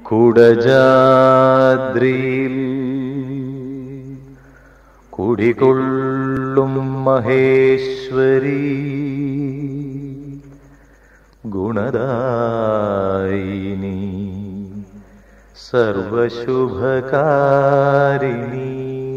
കുടജാദ്രിയിൽ കുടികൊള്ളും മഹേശ്വരി ഗുണദായിനി സർവശുഭകാരിണി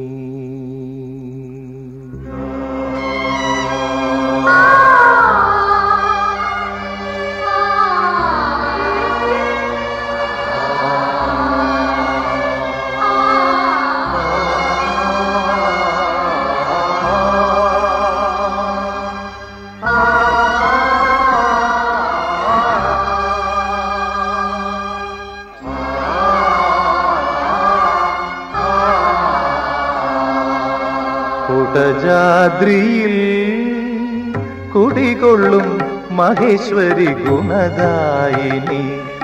കുടജാദ്രിയിൽ കുടികൊള്ളും മഹേശ്വരി ഗുണദായിനി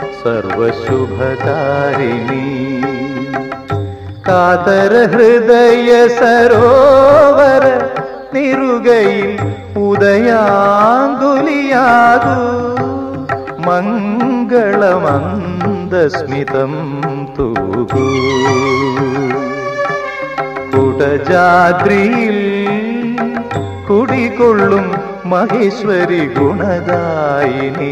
സർവശുഭകാരിണി കാതര ഹൃദയ സരോവര നിറുകയിൽ ഉദയാങ്കുലിയാകൂ മംഗളമന്ദസ്മിതം തൂകൂ കുടജാദ്രിയിൽ കുടികൊള്ളും മഹേശ്വരി ഗുണദായിനി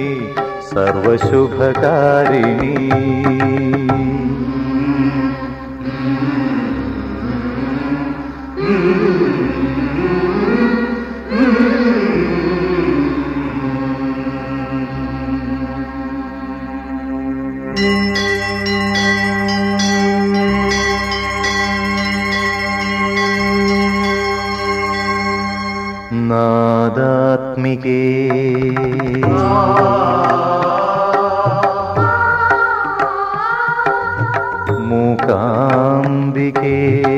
സർവശുഭകാരിണി നാദാത്മികേ മൂകാംബികേ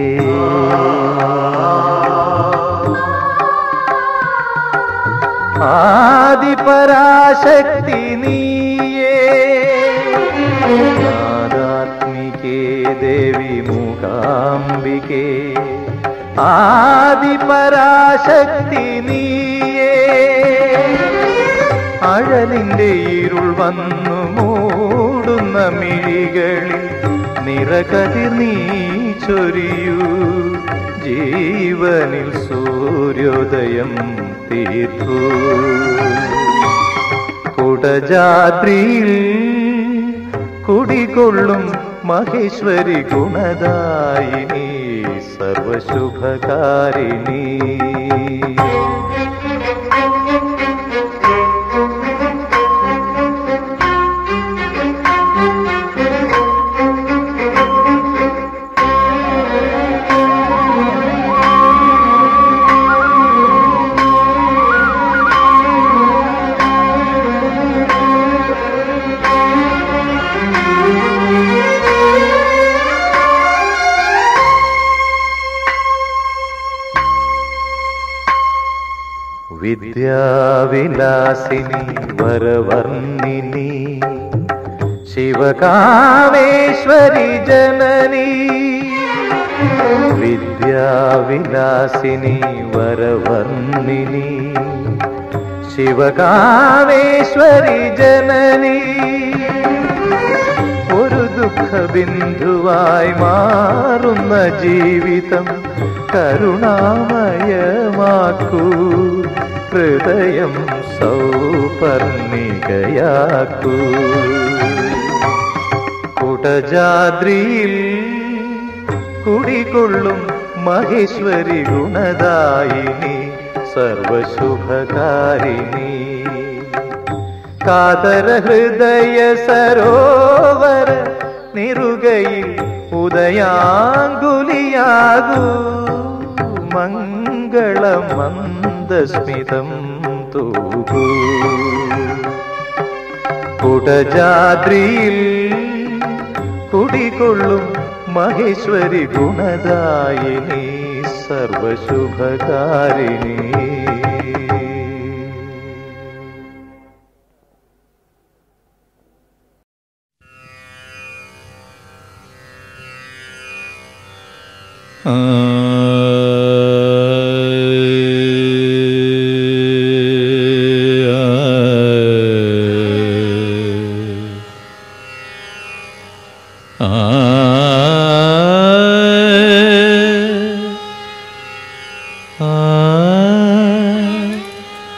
ആദിപരാശക്തി നീയേ നാദാത്മികേ ദേവി മൂകാംബികേ ആദിപരാശക്തി നീയേ അഴലിന്റെ ഇരുൾ വന്നു മൂടുന്ന മിഴികളിൽ നിറകതിർ നീ ചൊരിയൂ ജീവനിൽ സൂര്യോദയം തീർക്കൂ കുടജാദ്രിയിൽ കുടികൊള്ളും മഹേശ്വരി ഗുണദായിനി സർവശുഭകാരിണി വിദ്യാവിലാസിനി വരവർണിനി ശിവകാമേശ്വരി ജനനി വിദ്യാവിലാസിനി വരവർണിനി ശിവകാമേശ്വരി ജനനി ഒരു ദുഃഖബിന്ദുവായി മാറുന്ന ജീവിതം കരുണാമയമാക്കൂ ഹൃദയം സൗപർണികയാക്കൂ കുടജാദ്രിയിൽ കുടികൊള്ളും മഹേശ്വരി ഗുണദായിനി സർവശുഭകാരിണി കാതര ഹൃദയ സരോവര നിറുകയിൽ ഉദയാങ്കുലിയാകൂ മംഗളമന്ദസ്മിതം തൂകൂ കുടജാദ്രിയിൽ കുടികൊള്ളും മഹേശ്വരി ഗുണദായിനി സർവശുഭകാരിണി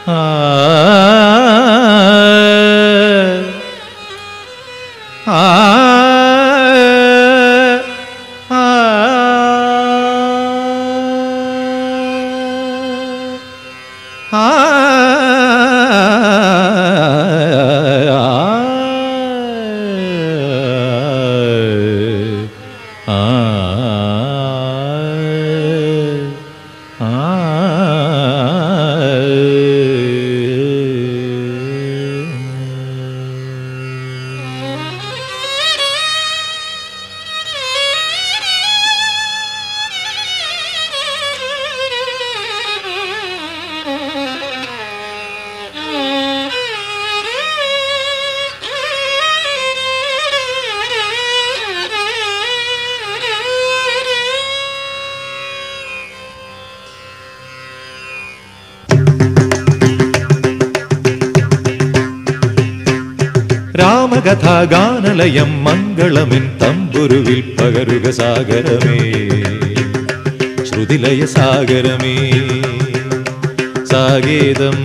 ആ ആ ആ രാമകഥാഗാനലയം മംഗളമിൻ തമ്പുരുവിൽ പകരുക സാഗരമേ ശ്രുതിലയ സാഗരമേ സാഗേതം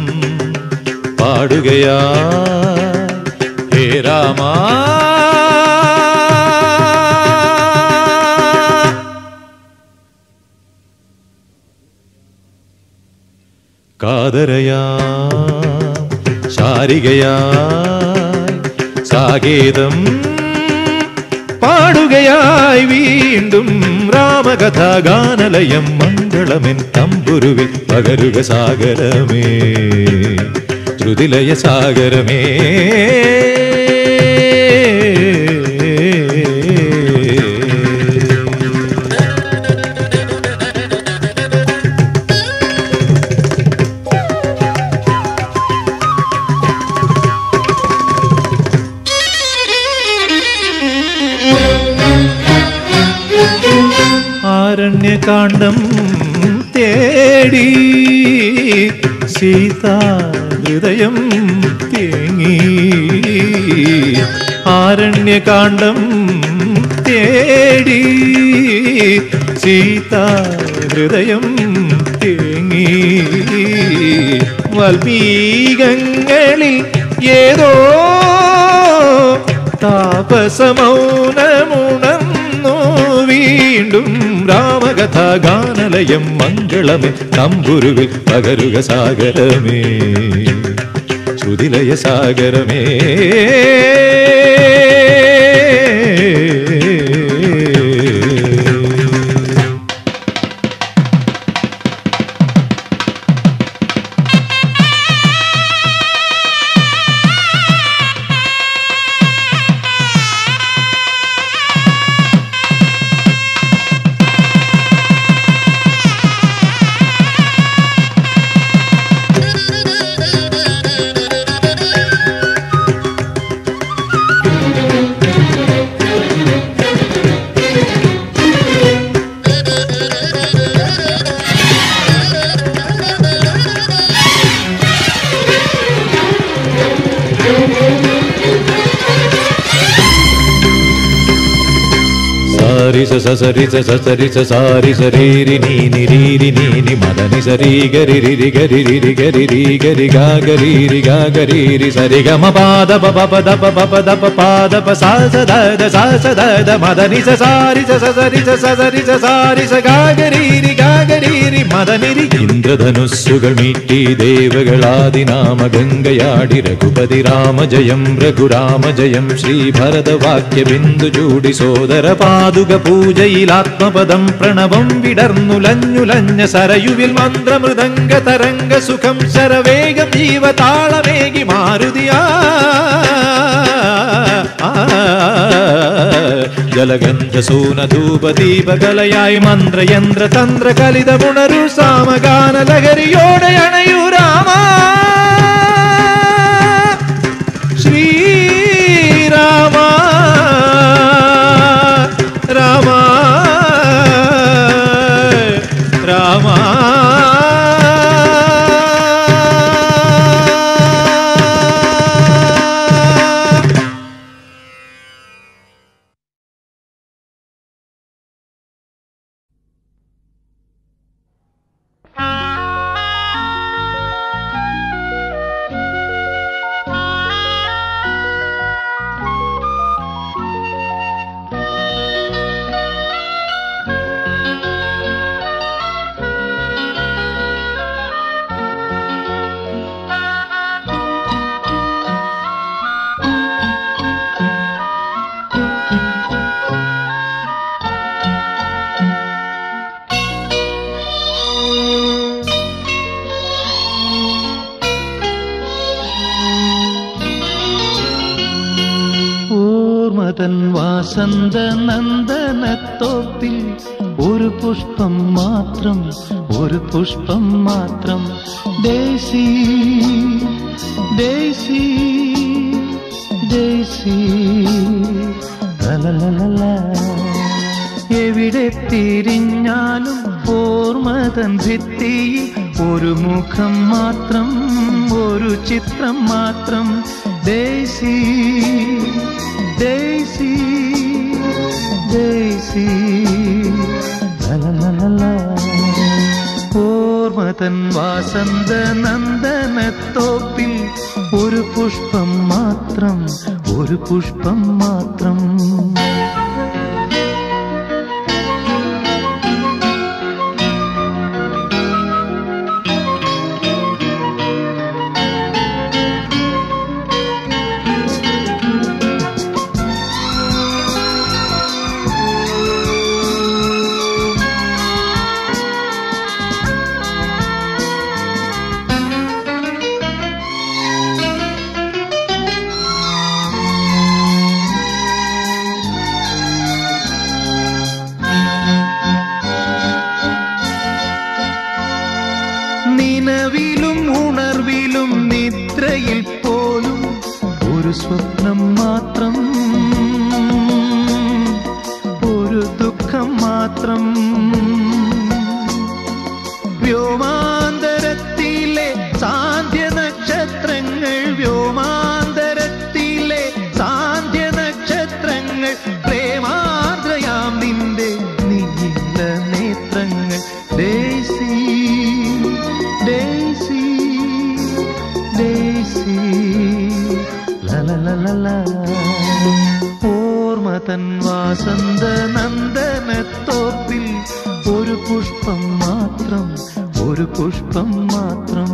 പാടുകയാ ഹേ രാമാ കാതരയാ ശാരികയായി സാഗേതം പാടുകയായി വീണ്ടും രാമകഥാഗാനലയം മംഗളമെൻ തമ്പുരുവിൽ പകരുക സാഗരമേ ശ്രുതിലയ സാഗരമേ ആരണ്യകാണ്ഡം തേടി സീതാ ഹൃദയം തേങ്ങി ആരണ്യകാണ്ഡം തേടി സീതാ ഹൃദയം തേങ്ങി വൽമീകങ്ങളിൽ ഏതോ താപസമൗനമുണർന്നു വീണ്ടും രാമകഥാഗാനലയം മംഗളമേ തമ്പുരുവിൽ പകരുക സാഗരമേ ശ്രുതിലയ സാഗരമേ సారి స సరి స స సరి స సారి సరీరి నీ నిరీరి నీ ని మదని సరి గరి రి గరి రి గరి రి గరి గా గరి రి గా గరి రి సరి గ మ పాద ప ప ప ద ప ప ప ద ప పాద ప సా స ద ద సా స ద ద మదని స సారి స స సరి స స సరి స సారి స గా గరి రి గా ഗരി രി മദനിരി ഇന്ദ്രധനുസ്സുകൾ മീട്ടി ദേവകളാദിനാമ ഗംഗയാടി രഘുപതി രാമജയം രഘുരാമജയം ശ്രീഭരതവാക്യ ബിന്ദു ചൂടി സോദര പാതുക പൂജയിൽ ആത്മപദം പ്രണവം വിടർന്നുലഞ്ഞുലഞ്ഞ സരയുവിൽ മന്ത്രമൃദംഗ തരംഗ സുഖം ശരവേഗം ജീവതാളമേകി മാരുതിയാ ജലഗന്ധസൂനധൂപദീപകലയായി മന്ത്രയന്ത്ര തന്ത്ര കലിതമുണരു സാമഗാന ലഹരിയോടെ അണയൂ രാമ ശ്രീരാമ രാമ രാമ ആ ഓർമ്മതൻ വാസന്ത നന്ദനത്തോപ്പിൽ ഒരു പുഷ്പം മാത്രം ഒരു പുഷ്പം മാത്രം ദേശി ദേശി ദേശി ലലലലല. എവിടെ തിരിഞ്ഞാലും ഓർമ്മതൻ ഭിത്തിയിൽ ഒരു മുഖം മാത്രം ഒരു ചിത്രം മാത്രം ദേശി ദേശി ദേശി ലലലലല. ഓർമ്മതൻ വാസന്ത നന്ദനത്തോപ്പിൽ ഒരു പുഷ്പം മാത്രം ഒരു പുഷ്പം മാത്രം നിലവിലും ഉണർവിലും നിദ്രയിൽ പോലും ഒരു സ്വപ്നം മാത്രം ഒരു ദുഃഖം മാത്രം വ്യോമാന്തരത്തിലെ സാന്ധ്യ നക്ഷത്രങ്ങൾ വ്യോമാന്തരത്തിലെ സാന്ധ്യ നക്ഷത്രങ്ങൾ പ്രേമാർദ്രയാം നിന്റെ നീല നേത്രങ്ങൾ ദേശി ദേശി ദേശി ലലലലല ഓർമ്മതൻ വാസന്ത നന്ദനത്തോപ്പിൽ ഒരു പുഷ്പം മാത്രം ഒരു പുഷ്പം മാത്രം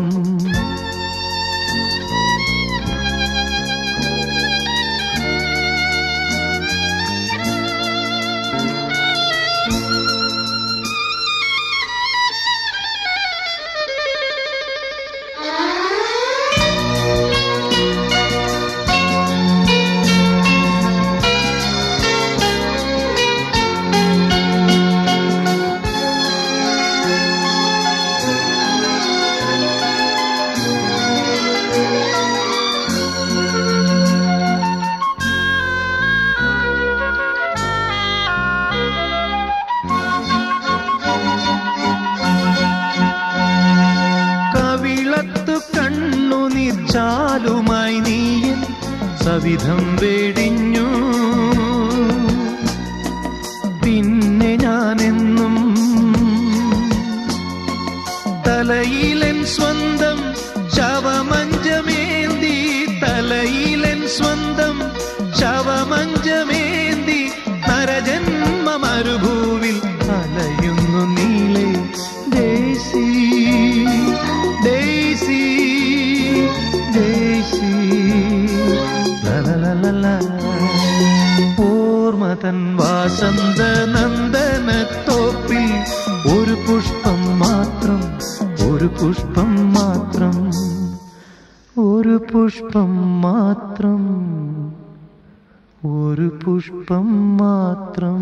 കവിളത്തു കണ്ണുനീർ ചാലുമായി നീയൻ സവിധം വെടിഞ്ഞു പിന്നെ ഞാനെന്നും തലയിലൻ സ്വന്തം ശവമഞ്ചമേന്തി തലയിലൻ സ്വന്തം ശവമഞ്ചമേന്തി നരജന്മ മരുഭൂവിൽ അലയുന്നു നീളെ ദേശി ദേശി ദേശി ലലലലല. ഓർമ്മതൻ വാസന്ത നന്ദനത്തോപ്പിൽ ഒരു പുഷ്പം മാത്രം ഒരു പുഷ്പം മാത്രം ഒരു പുഷ്പം മാത്രം ഒരു പുഷ്പം മാത്രം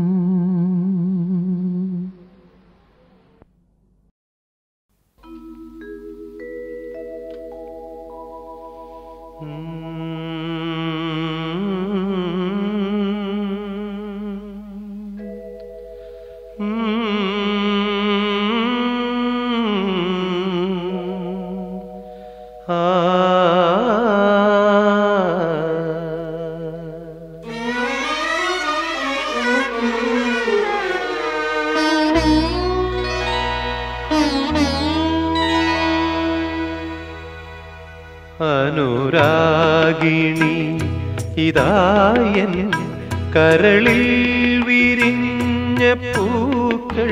അനുരാഗിണി ഇതായൻ കരളിൽ വിരിഞ്ഞ പൂക്കൾ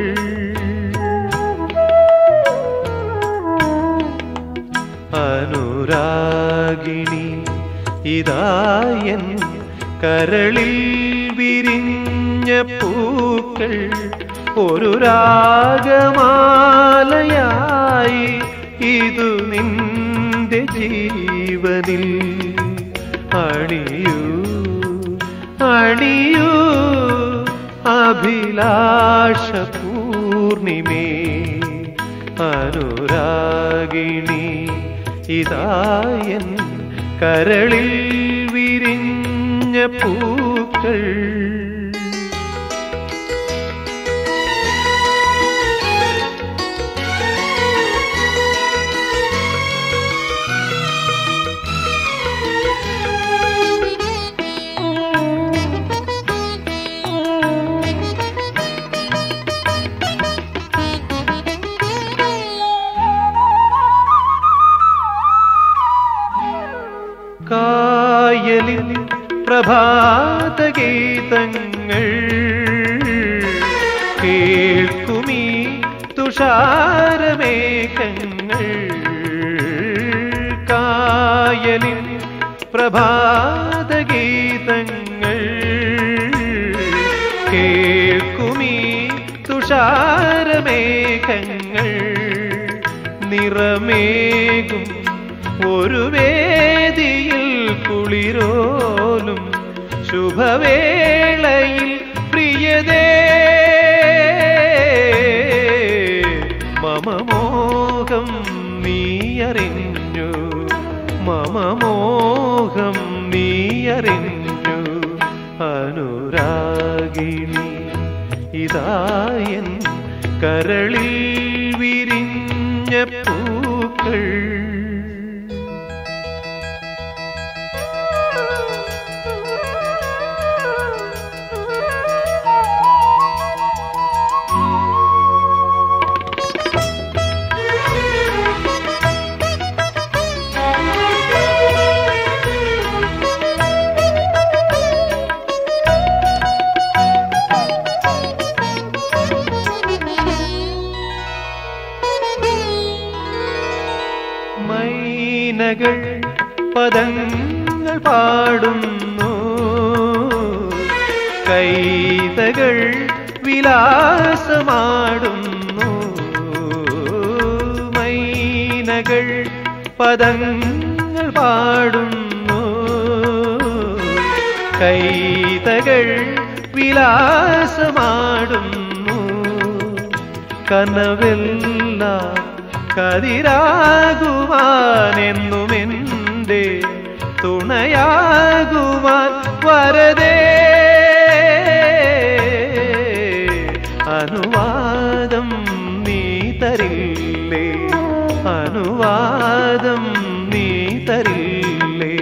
അനുരാഗിണി ഇതായൻ കരളിൽ വിരിഞ്ഞ പൂക്കൾ ഒരു രാഗമാലയായി ഇതു നിന്റെ ജീവനിൽ അണിയൂ അണിയൂ അഭിലാഷ പൂർണിമേ അനുരാഗിണി ഇതായൻ കരളിൽ വിരിഞ്ഞ പൂക്കൾ കായലിൽ പ്രഭാതഗീതങ്ങൾ കേൾക്കുമീ തുഷാരമേഘങ്ങൾ കായലിൽ പ്രഭാതഗീതങ്ങൾ കേൾക്കുമീ തുഷാരമേഘങ്ങൾ നിറമേകും ഒരു വേദിയിൽ കുളിരോലും ശുഭവേളയിൽ പ്രിയതേ മമമോഹം നീയറിഞ്ഞു മമമോഹം നീയറിഞ്ഞു അനുരാഗിണി ഇതായൻ കരളിൽ വിരിഞ്ഞ പൂക്കൾ മൈനകൾ പദങ്ങൾ പാടുന്നു കൈതകൾ വിലാസമാടുന്നു മൈനകൾ പദങ്ങൾ പാടുന്നു കൈതകൾ വിലാസമാടുന്നു കനവെല്ലാം കതിരാകുവാനെന്നുമെന്റെ തുണയാകുവാൻ വരതേ അനുവാദം നീ തരില്ലേ അനുവാദം നീ തരില്ലേ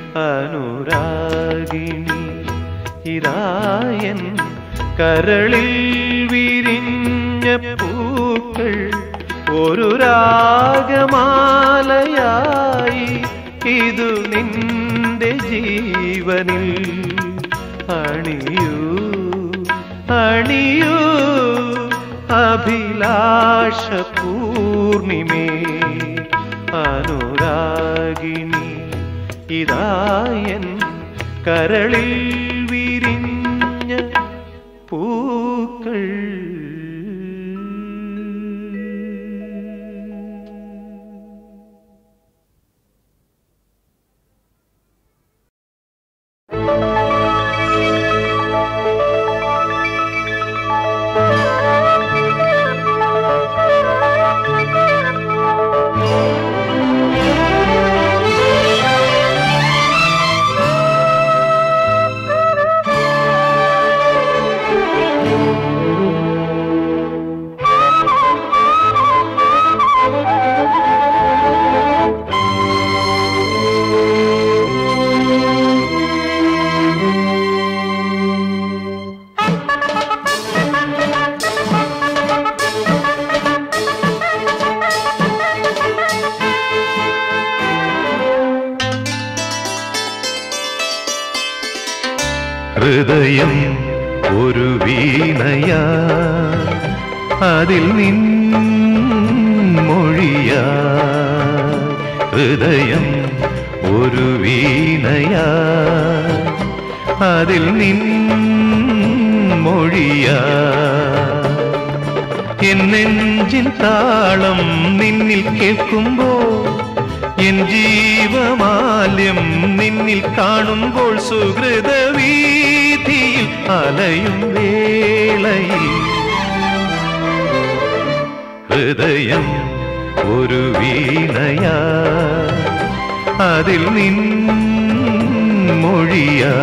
അനുരാഗിണി ഇതായൻ കരളിൽ വിരിഞ്ഞ പൂക്കൾ ഒരു രാഗമാലയായി ഇതു നിന്റെ ജീവനിൽ അണിയൂ അണിയൂ അഭിലാഷ പൂർണിമേ അനുരാഗിണി ഇതായൻ കരളിൽ വിരിഞ്ഞ പൂക്കൾ ഹൃദയം ഒരു വീണയാ അതിൽ നിൻ മൊഴിയാ ഹൃദയം ഒരു വീണയാ അതിൽ നിൻ മൊഴിയാ എന്നെഞ്ചിൻ താളം നിന്നിൽ കേൾക്കുമ്പോ എൻ ജീവമാല്യം നിന്നിൽ കാണുമ്പോൾ സുഹൃതവീതിയായി വീതിയിൽ അലയും വേളയിൽ ഹൃദയം ഒരു വീണയാ അതിൽ നിൻ മൊഴിയാ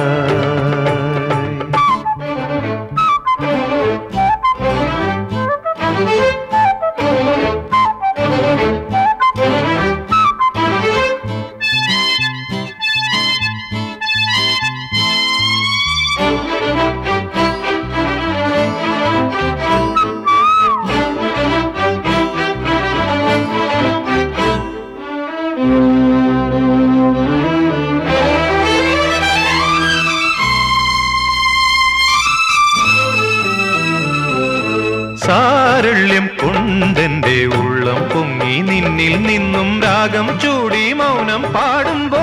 സാരള്യം കൊണ്ടെന്റെ ഉള്ളം പൊങ്ങി നിന്നിൽ നിന്നും രാഗം ചൂടി മൗനം പാടുമ്പോ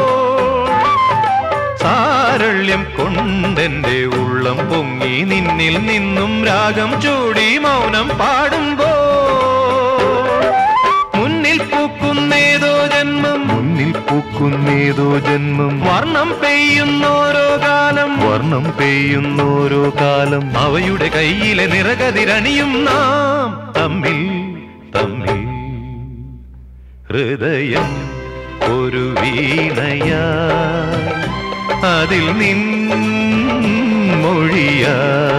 സാരള്യം കൊണ്ടെന്റെ ഉള്ളം പൊങ്ങി നിന്നിൽ നിന്നും രാഗം ചൂടി മൗനം പാടുമ്പോ മുന്നിൽ പൂക്കുന്നേതോ ജന്മം മുന്നിൽ പൂക്കുന്നേതോ ജന്മം വർണ്ണം പെയ്യുന്നോരോ കാലം വർണ്ണം പെയ്യുന്നോരോ കാലം അവയുടെ കയ്യിലെ നിറകതിരണിയും നാം തമ്മിൽ തമ്മിൽ ഹൃദയം ഒരു വീണയാ അതിൽ നിൻ മൊഴിയാ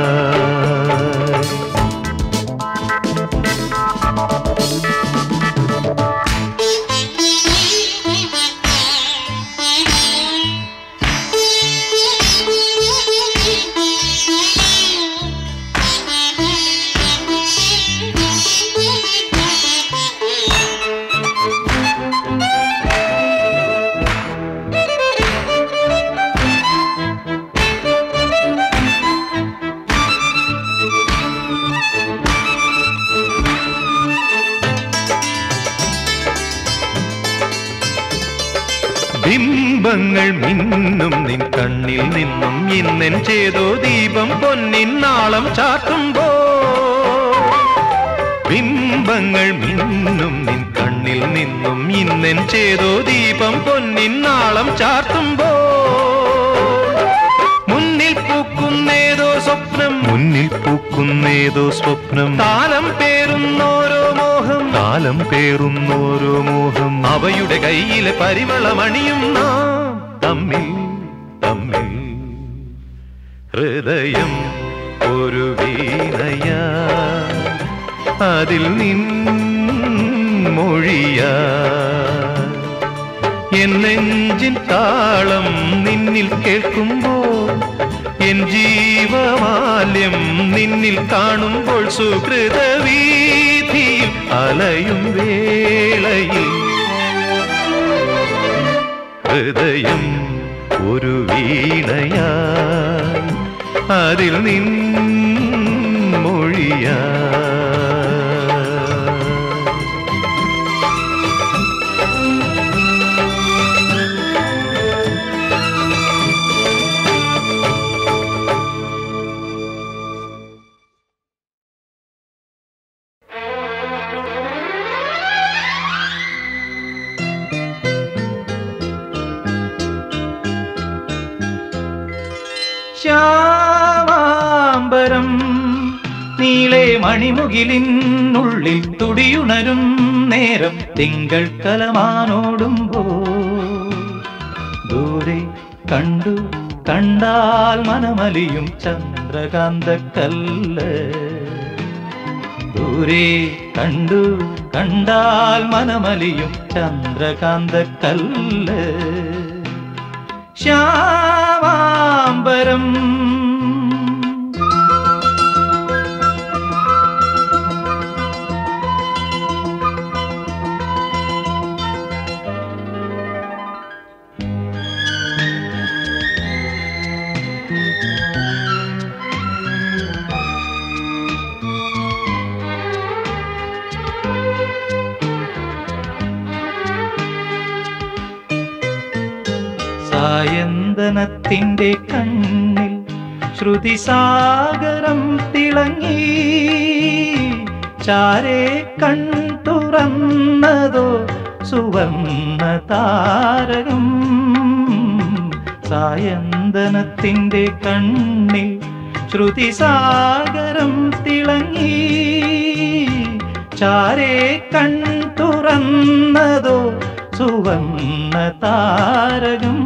ബിംബങ്ങൾ മിന്നും നിൻ കണ്ണിൽ നിന്നും ഇന്നെൻ ചേതോ ദീപം പൊന്നിൻ നാളം ചാർത്തുമ്പോ ബിംബങ്ങൾ മിന്നും നിൻ കണ്ണിൽ നിന്നും ഇന്നെൻ ചേതോ ദീപം പൊന്നിൻ നാളം ചാർത്തുമ്പോ മുന്നിൽ പൂക്കുന്നേതോ സ്വപ്നം മുന്നിൽ പൂക്കുന്നേതോ സ്വപ്നം താലം പേരുന്നോരോ മോഹം കാലം പേറുന്നോരോ മോഹം അവയുടെ കയ്യിലെ പരിമളമണിയും നാം തമ്മിൽ തമ്മിൽ ഹൃദയം ഒരു വീണയാ അതിൽ നിൻ മൊഴിയാ എൻ നെഞ്ചിൻ താളം നിന്നിൽ കേൾക്കുമ്പോൾ എൻ ജീവമാല്യം നിന്നിൽ കാണുമ്പോൾ സുഹൃത വീതിയിൽ അലയും വേളയിൽ ഹൃദയം ഒരു വീണയാ അതിൽ നിൻ മൊഴിയാ ശ്യാമാംബരം നീളെ മണിമുകിലിനുള്ളിൽ തുടിയുണരും നേരം തിങ്കൾ കലമാനോടുമ്പോ ദൂരെ കണ്ടു കണ്ടാൽ മനമലിയും ചന്ദ്രകാന്ത കല്ല് ദൂരെ കണ്ടു കണ്ടാൽ മനമലിയും ചന്ദ്രകാന്ത കല്ല് ശ്യാമാംബരം സായന്തനത്തിന്റെ കണ്ണിൽ ശ്രുതിസാഗരം തിളങ്ങി ചാരെ കൺ തുറന്നതോ സുവർണ താരകം സായന്തനത്തിൻ്റെ കണ്ണിൽ ശ്രുതിസാഗരം തിളങ്ങി ചാരേ കൺ തുറന്നതോ സുവർണ താരകം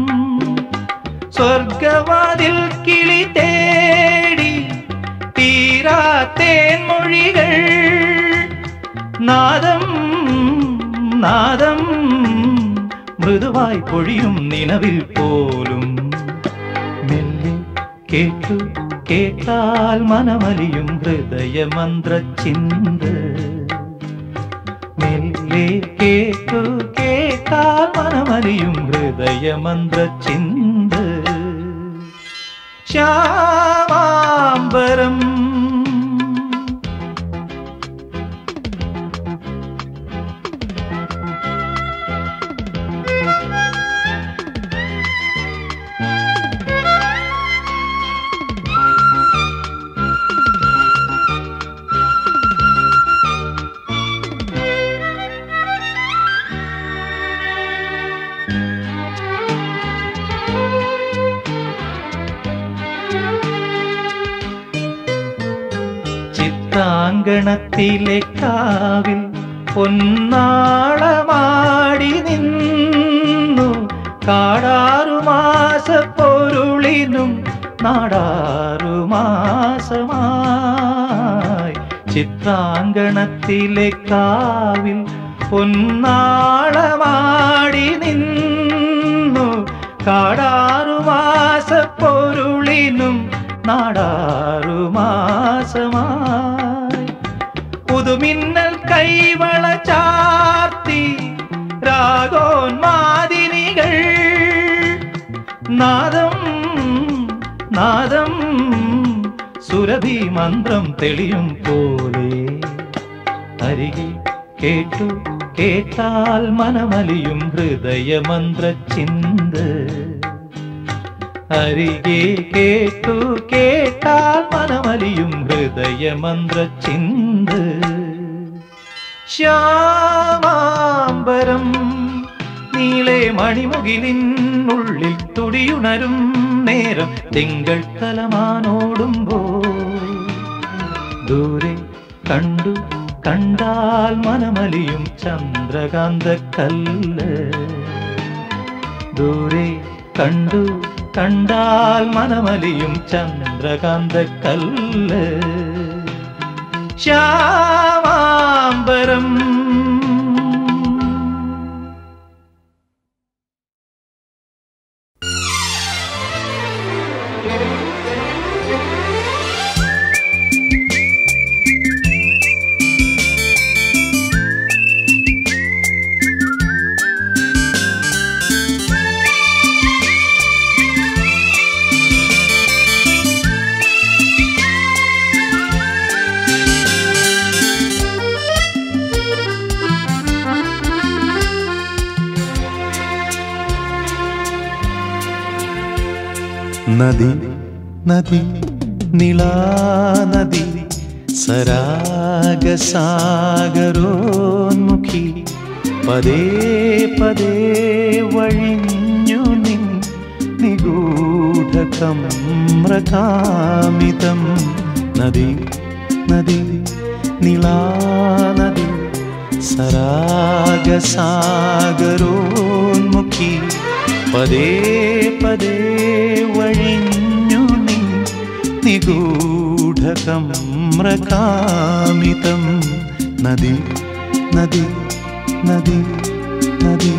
സ്വർഗവാതിൽ കിളി തേടി തീരാത്തേൻ മൊഴികൾ നാദം നാദം മൃദുവായി പൊഴിയും നിലവിൽ പോലും മെല്ലെ കേട്ടു കേട്ടാൽ മനമലിയും ഹൃദയമന്ത്ര ചിന്ത മെല്ലെ കേട്ടു കേട്ടാൽ മനമലിയും ഹൃദയമന്ത്ര ചിന്ത ശ്യാമാംബരം ചിത്രാങ്കണത്തിലെ കാവിൽ പൊന്നാളമാടി നിന്നു കാടാറു മാസ പൊരുളിനും നാടാറു മാസമായി ചിത്രാങ്കണത്തിലെ കാവിൽ പൊന്നാളമാടി നിന്നു കാടാറു മാസ പൊരുളിനും നാടാറു മാസമായി പുതുമിന്നൽ കൈവള ചാർത്തി രാഗോന്മാദിനികൾ നാദം നാദം സുരഭി മന്ത്രം തെളിയും പോലെ അരികെ കേട്ടു കേട്ടാൽ മനമലിയും ഹൃദയമന്ത്ര ചിന്ത അരികെ കേട്ടു കേട്ടാൽ മനമലിയും ഹൃദയമന്ത്ര ചിന്ത ശ്യാമാംബരം നീളെ മണിമുകിലിനുള്ളിൽ തുടിയുണരും നേരം തിങ്കൾ തലമാനോടുമ്പോ ദൂരെ കണ്ടു കണ്ടാൽ മനമലിയും ചന്ദ്രകാന്ത കല്ല് ദൂരെ കണ്ടു കണ്ടാൽ മനമലിയും ചന്ദ്രകാന്ത കല്ല് ശ്യാമാംബരം നദി നദി നിളാനദി സരാഗസാഗരോന്മുഖി പദേ പദേ വഴിഞ്ഞു നിൻ നിഗൂഢകമ്രകാമിതം നദി നദി നിളാനദി സരാഗസാഗരോന്മുഖി പദേ പദേ വഴിഞ്ഞു നീ നിഗൂഢകമ്രകാമിതം നദി നദി നദി നദി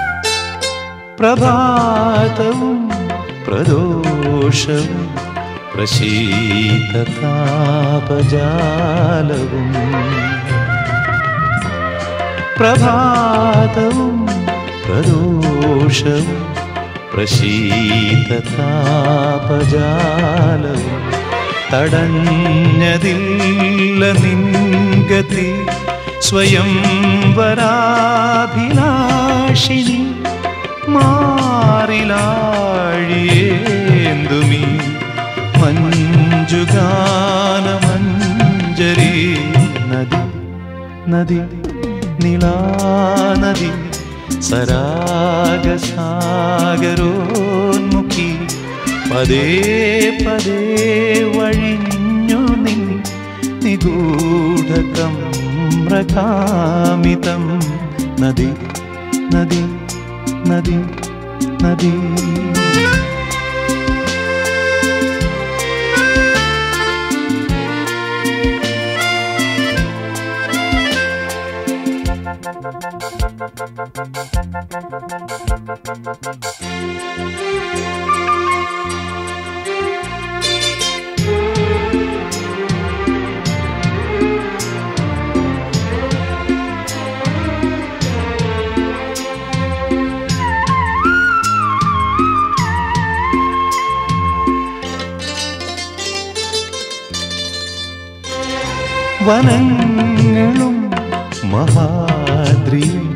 പ്രഭാതവും പ്രദോഷവും പ്രശീതതാപജാലവും പ്രഭാതവും പ്രദോഷവും പ്രശീതതാപജാലവും തടഞ്ഞതില്ല നിൻഗതി സ്വയം വരാഭിലാഷിനി മാറിലാഴിയേന്തുമീ മഞ്ജുഗാനമഞ്ജരി നദി നദി നിളാനദി സരാഗസാഗരോന്മുഖി പദേ പദേ വഴിഞ്ഞു നിൻ നിഗൂഢകമ്രകാമിതം നദി നദി നദി നദി വനങ്ങളും മഹാദ്രിയും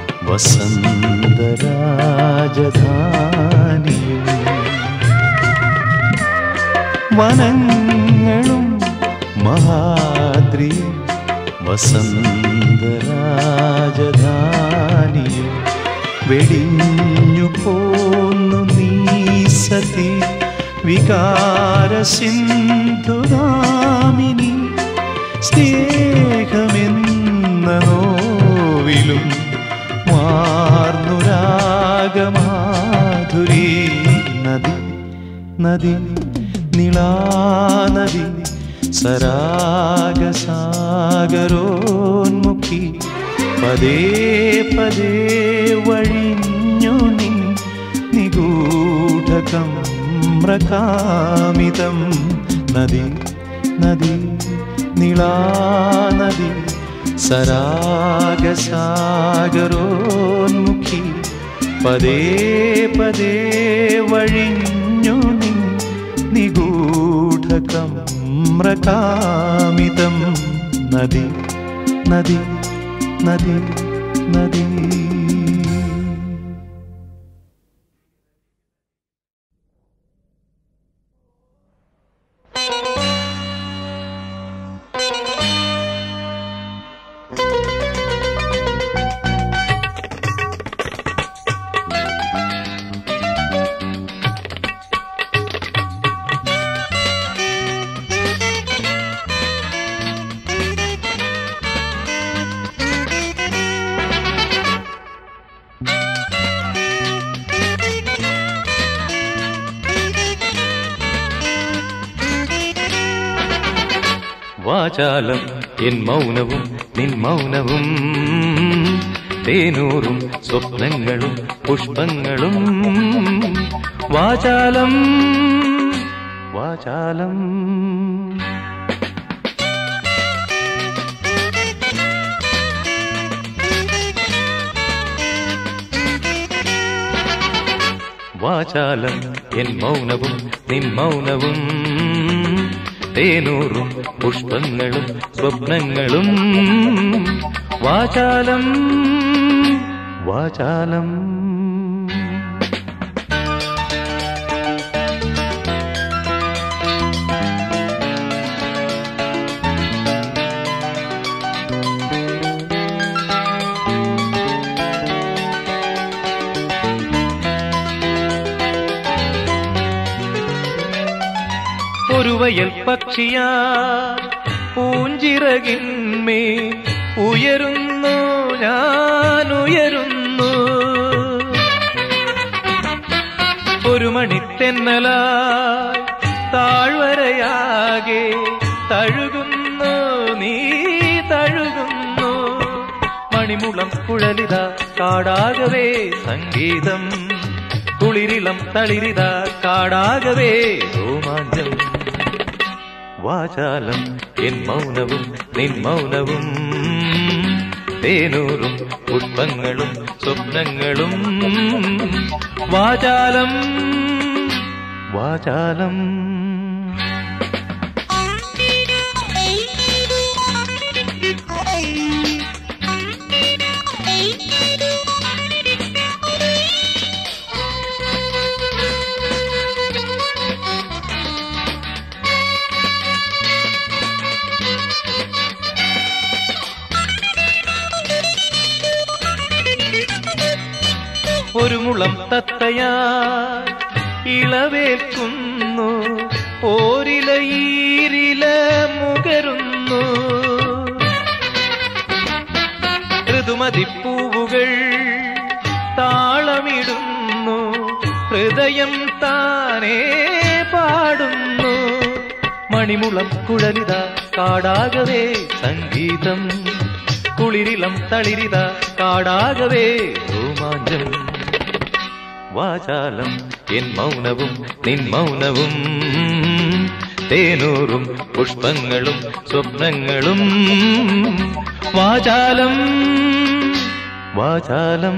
വസന്തരാജധാനിയും വനങ്ങളും മഹാദ്രിയും വസന്തരാജധാനിയും വെടിഞ്ഞു പോന്നു നീ സതി വികാര സിന്ധുഗാമിനി സ്നേഹമെന്ന നോവിലും മാർന്നുരാഗമാധുരി നദി നദി നിളാനദി സരാഗസാഗരോന്മുഖി പദേ പദേ വഴിഞ്ഞു നിൻ നിഗൂഢകമ്രകാമിതം നദി നദി നിളാനദി സരാഗസാഗരോന്മുഖി പദേ പദേ വഴിഞ്ഞു നിൻ നിഗൂഢകമ്രകാമിതം നദി നദി നദി നദി വാചാലം എൻ മൗനവും നിൻ മൗനവും തേനൂറും സ്വപ്നങ്ങളും പുഷ്പങ്ങളും വാചാലം വാചാലം വാചാലം എൻ മൗനവും നിൻ മൗനവും തേനൂറും പുഷ്പങ്ങളും സ്വപ്നങ്ങളും വാചാലം വാചാലം ഒരു വയൽ പക്ഷിയാ പൂഞ്ചിറകിന്മേ ഉയരുന്നു ഞാൻ ഉയരുന്നു ഒരു മണിത്തെന്നല താഴ്വരയാകെ തഴുകുന്നു നീ തഴുകുന്നു മണിമുളം കുഴലിത കാടാകവേ സംഗീതം കുളിരിളം തളിരിത കാടാകവേ രോമാഞ്ചം വാചാലം എൻ മൗനവും നിൻ മൗനവും തേനൂറും പുഷ്പങ്ങളും സ്വപ്നങ്ങളും വാചാലം വാചാലം ഒരു മുളം തത്തയാ ഇളവേൽക്കുന്നു ഓരില ഈരില മുകരുന്നു ഋതുമതിപ്പൂവുകൾ താളമിടുന്നു ഹൃദയം താനേ പാടുന്നു മണിമുളം കുഴലിത കാടാകവേ സംഗീതം കുളിരിളം തളിരിത കാടാകവേ രോമാഞ്ചം വാചാലം എൻ മൗനവും നിൻ മൗനവും തേനൂറും പുഷ്പങ്ങളും സ്വപ്നങ്ങളും വാചാലം വാചാലം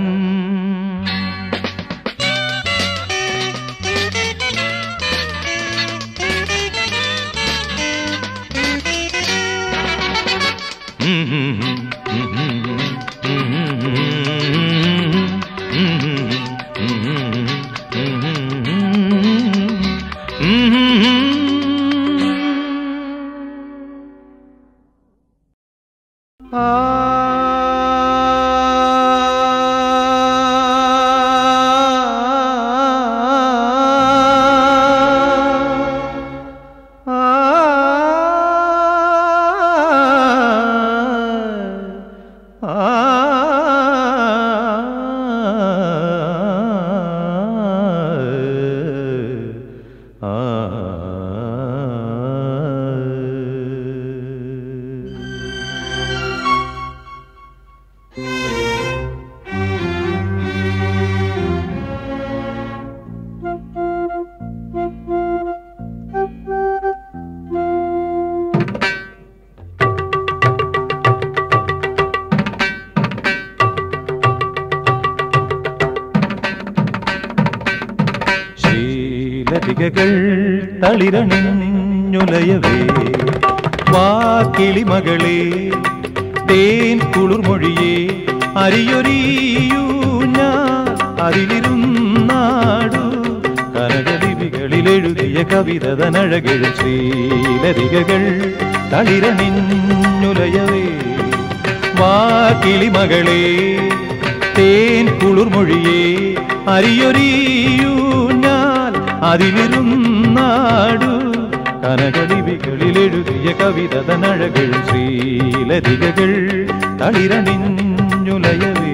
ശീലതികകൾ തളിരണിഞ്ഞുലയവേ വാക്കിളിമകളെ തേൻ കുളിർമൊഴിയെ അരിയൊരിയൂ ഞാൻ അതിലിരുന്നാടു കനകലിപികളിൽ എഴുതിയ കവിത തനഴകിഴും ശ്രീലതികകൾ തളിരണിഞ്ഞുലയവേ വാക്കിളിമകളെ തേൻ കുളിർമൊഴിയെ അരിയൊരിയൂ ഞാൻ അതിലിരുന്നാടു കനകലിപികളിൽ എഴുതിയ കവിത തനഴകൾ ശ്രീലതികകൾ തളിരണിഞ്ഞുലയവേ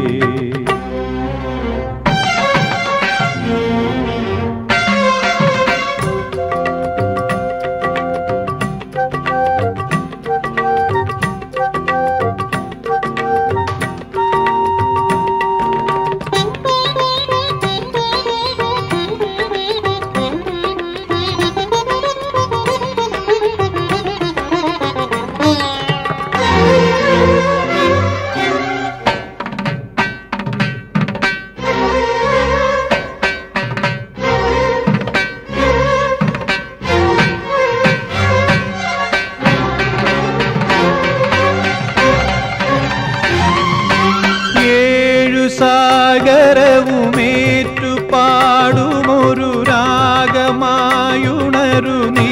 ഏഴു സാഗരവുമേറ്റു പാടുമൊരു രാഗമായുണരു നീ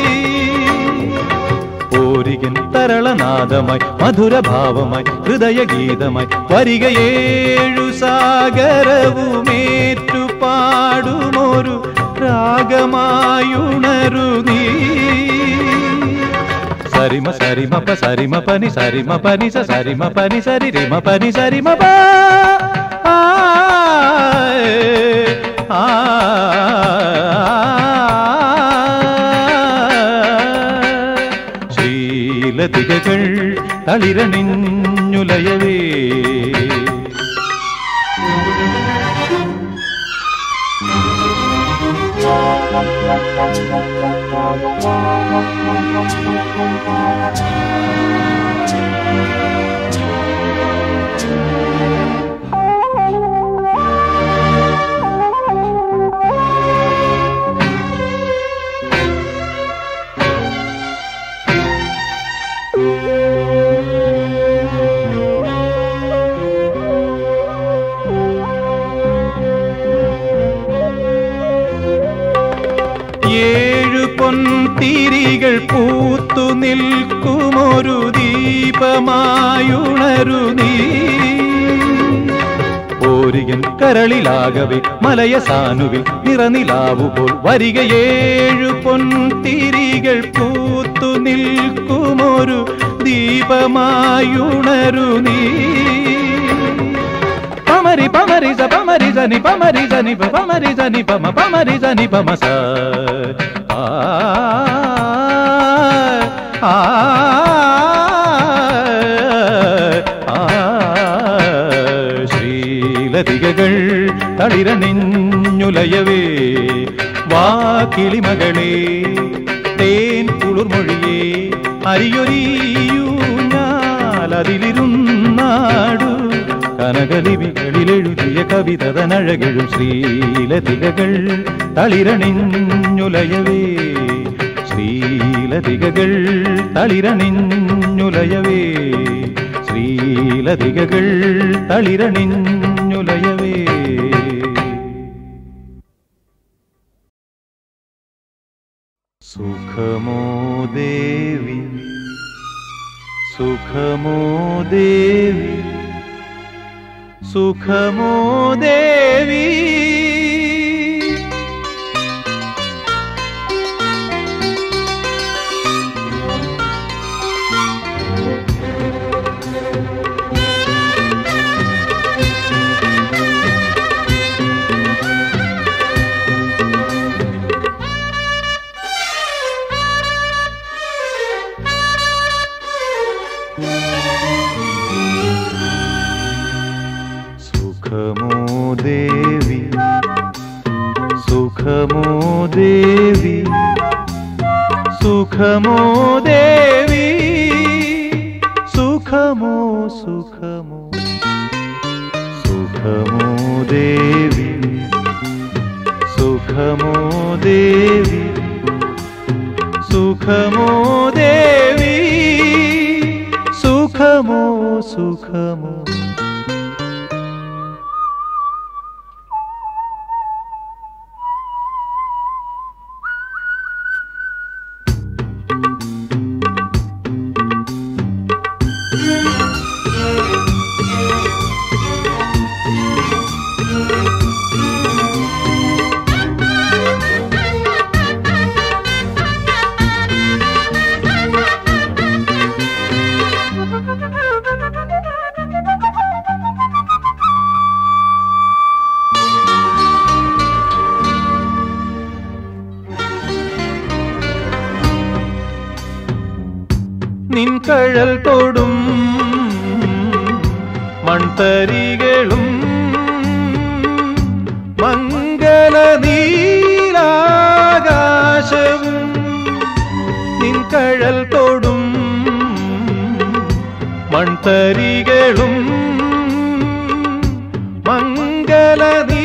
ഓരികൻ തരളനാദമായി മധുരഭാവമായി ഹൃദയഗീതമായി വരിക ഏഴു സാഗരവുമേറ്റു പാടുമൊരു രാഗമായുണരു നീ సరిమ సరిమ ప సరిమ పని సరిమ పని స సరిమ పని సరి రిమ పని సరిమ ప ఆ, ఆ, ശ്രീലതികകൾ തളിരണിഞ്ഞുലയവേ Thank you. തിരികൾ പൂത്തു നിൽക്കുമൊരു ദീപമായുണരു നീ ഓരിയൻ കരളിലാകവെ മലയ സാനുവിൽ നിറനിലാവുപോൽ വരികയേഴു പൊൻതിരികൾ പൂത്തു നിൽക്കുമൊരു ദീപമായുണരു നീ പമരി പമരി സ പമരി സനി പമരി സനി പ പമരി സനി പമ പമരി സനി പമ സ ആ ആ ആ ശ്രീലതികകൾ തളിരണിഞ്ഞുലയവേ വാ കിളിമകളെ തേൻ കുളിർമൊഴിയേ അരിയൊരിയൂ ഞാലതിലിരുന്നാടു കനകലിപികളിലെഴുതിയ കവിതതനഴകഴും ശ്രീലതികകൾ തളിരണിഞ്ഞുലയവേ ശ്രീലതികകൾ തളിരണിഞ്ഞുലയവേ ശ്രീലതികകൾ തളിരണിഞ്ഞുലയവേ സുഖമോ ദേവി സുഖമോ ദേവി സുഖമോ ദേവി സുഖമോ ദേവി സുഖമോ ദേവി സുഖമോ ദേവി സുഖമോ സുഖമോ സുഖമോ ദേവി സുഖമോ ദേവി സുഖമോ ദേവി സുഖമോ സുഖമോ നിൻകഴൽ തൊടും മൺതരികളും മംഗല നീലാകാശവും നിൻകഴൽ തൊടും മൺതരികളും മംഗല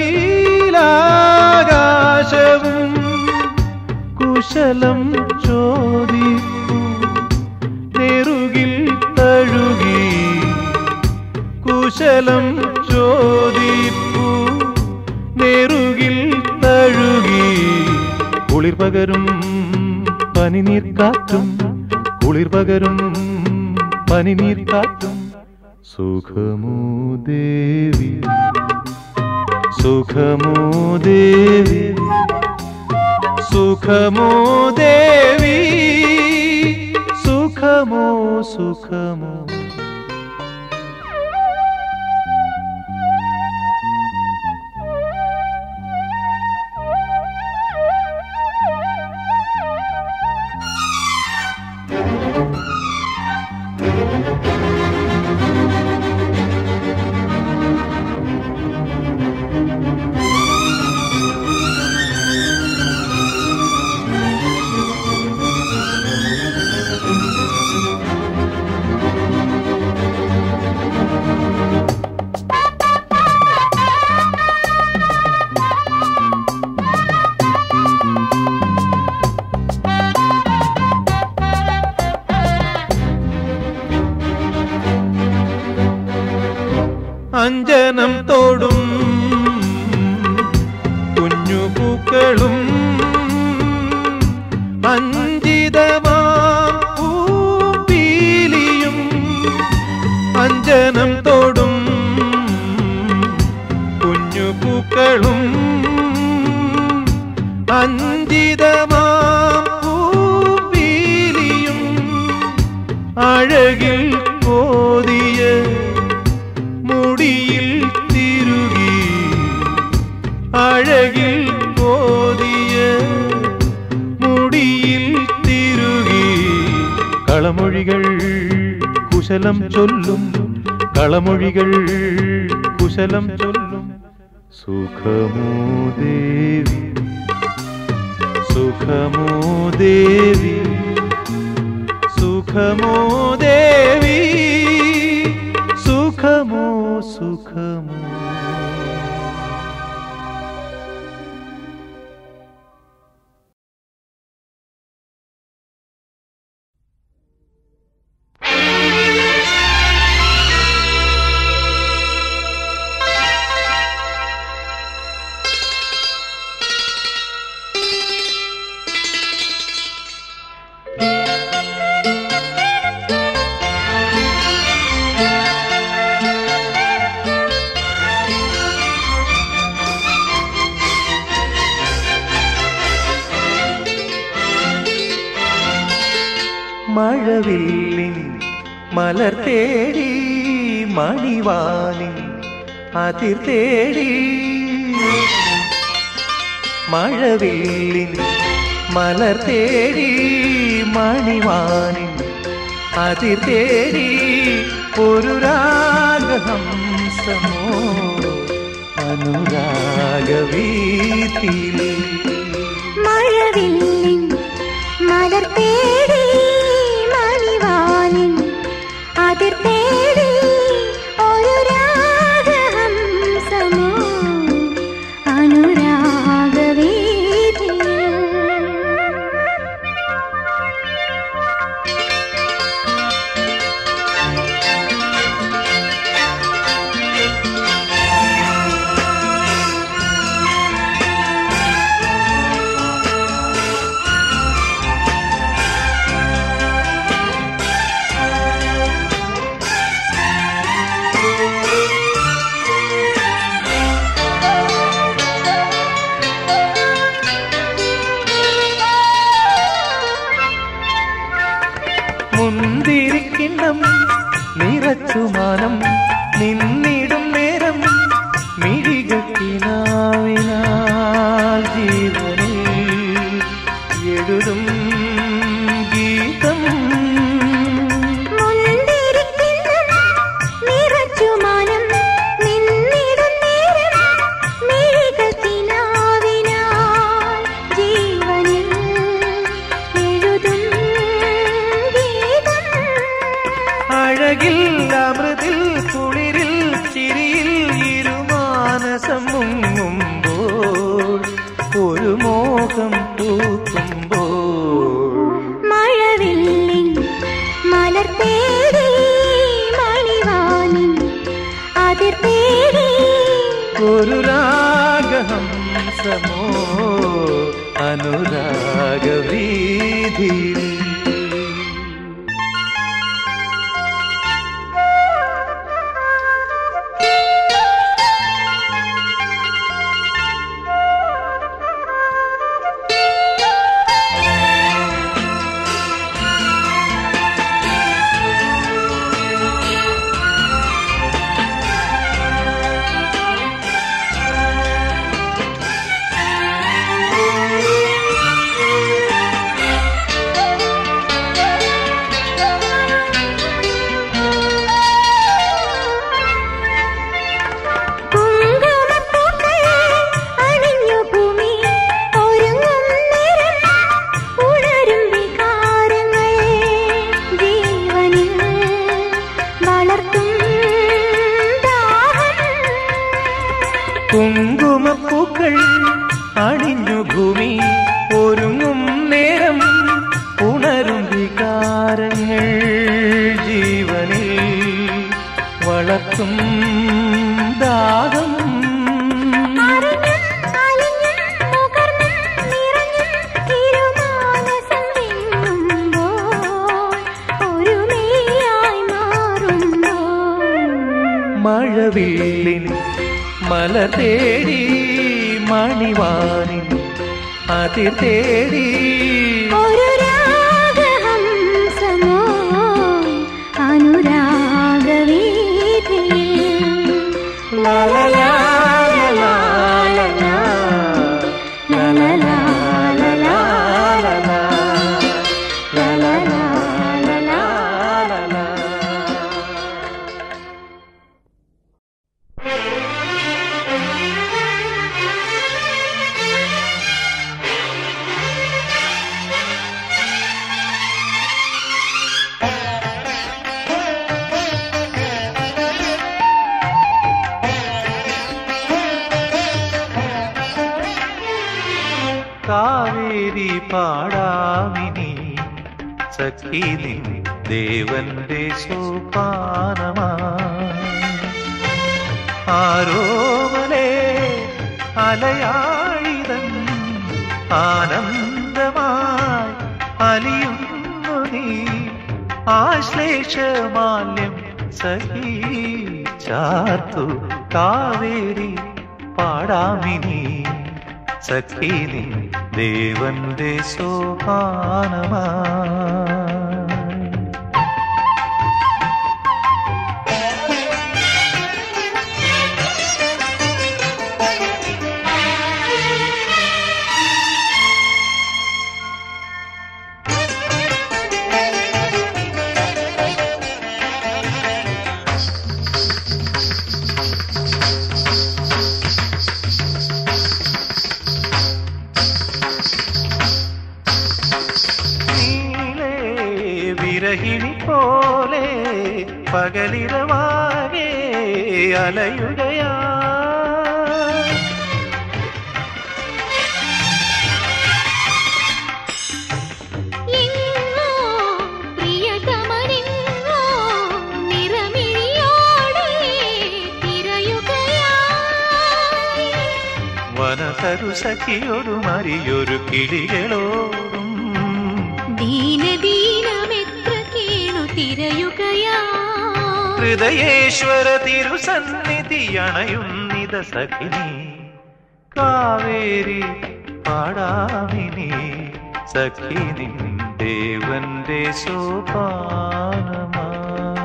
നീലാകാശവും കുശലം ചോദിപ്പൂ നെറുകിൽ തഴുകി കുശലം ചോദിപ്പൂ നെറുകിൽ തഴുകി കുളിർ പകരും പനിനീർ കാറ്റും കുളിർ പകരും പനിനീർ കാറ്റും സുഖമോ ദേവി സുഖമോ ദേവി സുഖമോ ദേവി സുഖമോ സുഖമോ അഞ്ജനം തോടും കുഞ്ഞു പൂക്കളും അഞ്ജന അഞ്ചിതമാം പൂപ്പീലിയും അഞ്ജനം തോടും കുഞ്ഞു പൂക്കളും അഞ്ചിതമാം പൂപ്പീലിയും അഴകിൽ കോതിയ മുടിയിൽ തിരുകി അഴകിൽ കോതിയ മുടിയിൽ തിരുകി കളമൊഴികൾ കുശലം ചൊല്ലും കളമൊഴികൾ കുശലം ചൊല്ലും സുഖമോ ദേവി സുഖമോ ദേവി സുഖമോ ദേവി സുഖമോ സുഖമോ മഴവില്ലിൻ മലർ തേടി മണിവാനിൻ അതിർ തേടി മഴവില്ലിൻ മലർ തേടി മണിവാനിൻ അതിർ തേടി ഒരു രാഗഹംസമോ അനുരാഗവീതിയിൽ മഴവില്ലിൻ മലർ തേടി മണിവാനിൻ അതിർ തേടി ഒരു രാഗഹംസമോ അനുരാഗവീതിയിൽ മുന്തിരിക്കിണ്ണം നിറച്ചുമാനം നിന്നിടും നേരം മിഴികത്തിനാവിനാൽ ജീവനിൽ എഴുതും ഗീതം മുന്തിരിക്കിണ്ണം നിറച്ചുമാനം നിന്നിടും നേരം മിഴികത്തിനാവിനാൽ ജീവനിൽ എഴുതും ഗീതം അഴകിൽ അമൃതിൽ കുളിരിൽ ചിരിയിൽ ഇരുമാനസം മുങ്ങുമ്പോൾ ഒരു മോഹം പൂക്കുമ്പോൾ മഴവില്ലിൻ മലർ തേടി മണിവാനിൻ അതിർ തേടി ഒരു രാഗഹംസമോ അനുരാഗവീതിയിൽ ും മഴവില്ലിൻ മല തേടി മണിവാനിൻ അതിർ തേടി ഒരു രാഗഹംസമോ അനുരാഗവീഥിയിൽ ലലലാ, ലലാ, ലലാ, ലലലാ, ലലാ, ലലാ, ലലലാ, ലലാ, ലലാ. കാവേരി പാടാമിനി സഖി നിൻ ദേവന്റെ സോപാനമാ ആരോമലേ അലയാഴിതൻ ആനന്ദമായി അലിയുന്നു നീ ആശ്ലേഷമാല്യം സഖി ചാർത്തു കാവേരി പാടാമിനി സഖി നീ ദേവന്റെ സോപാനമാ നീലേ വിരഹിണി പോലെ പകലിരവാകെ അലയുകയാ എങ്ങോ പ്രിയതമനെങ്ങോ നിറമിഴിയോടെ തിരയുകയായി വനതരു സഖിയൊരു മരിയൊരു കിളികളോടും ദീനദീനമെത്ര കേണു തിരയുകയാ ഹൃദയേശ്വര തിരുസന്നിധി അണയുന്നിത സഖിനി കാവേരി പാടാമിനി സഖിനി ദേവന്റെ സോപാനമാ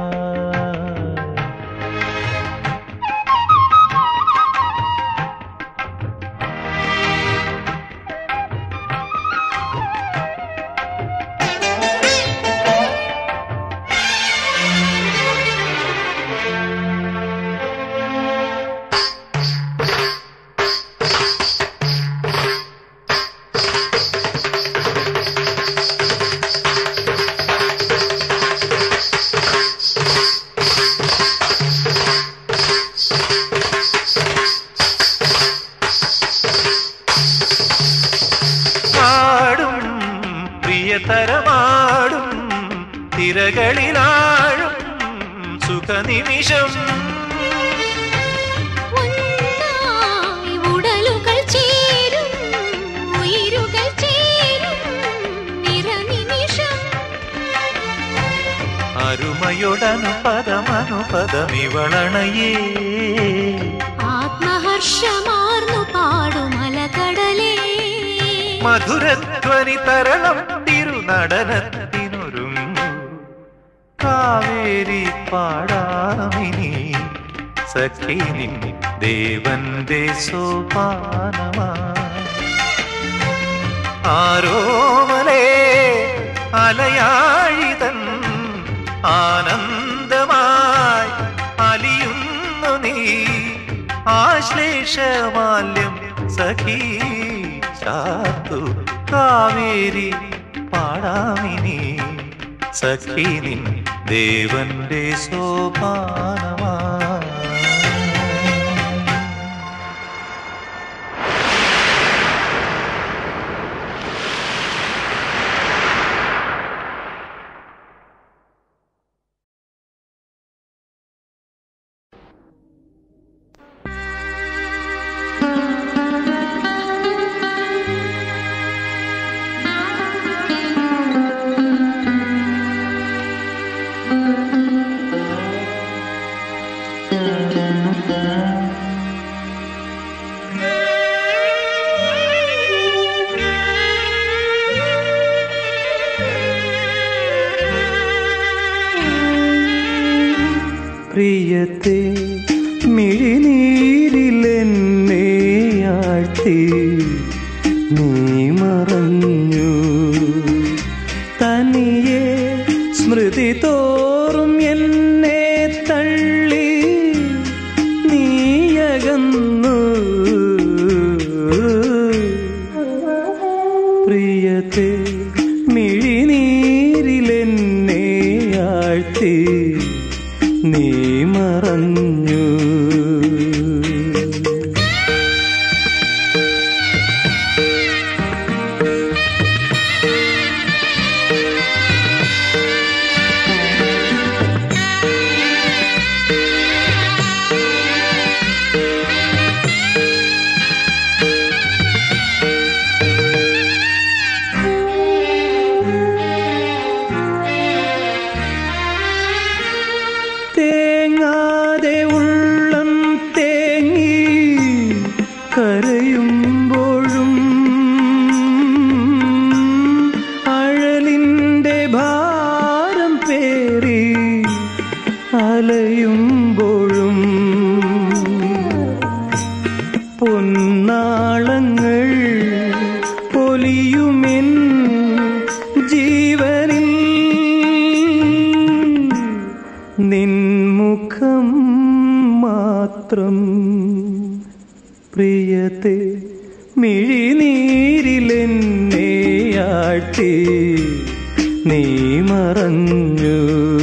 ആടും പ്രിയതരമാടും തിരകളിലാഴും സുഖനിമിഷം ഒന്നായി ഉടലുകൾ ചേരും ഉயிருകൾ ചേരും നിറനിമിഷം അരുമയൊടനുപദമനുപദമിവളണയേ ആത്മഹർഷമാർന്നു പാടുമലകടലേ മധുരധ്വനി തരണം തിരുനടനത്തിനൊരുങ്ങു കാവേരി പാടാമിനി സഖിനി ദേവന്റെ സോപാനമാ ആരോമലേ അലയാഴിതൻ ആനന്ദമായി അലിയുന്നു നീ ആശ്ലേഷമാല്യം സഖി ചാത്തു കാവേരി പാടാമിനി സഖി നിൻ ദേവന്റെ സോപാനമാ പ്രിയത്തെ മിഴിനീരിലെന്നെ ആഴ്ത്തി നീ മറഞ്ഞു തനിയെ സ്മൃതി തോറും എന്നെ തള്ളി നീയകന്നു പ്രിയത്തെ മിഴിനീരിലെന്നെ ആഴ്ത്തി നീ മറഞ്ഞു തേങ്ങാതെ ഉള്ളം തേങ്ങി കരയുമ്പോഴും അഴലിൻ്റെ ഭാരം പേറി അലയുമ്പോഴും പൊന്നാളങ്ങൾ പൊലിയുമെൻ ജീവനിൽ നിൻമുഖം മാത്രം പ്രിയത്തെ മിഴിനീരിലെന്നെ ആട്ടി നീ മറഞ്ഞു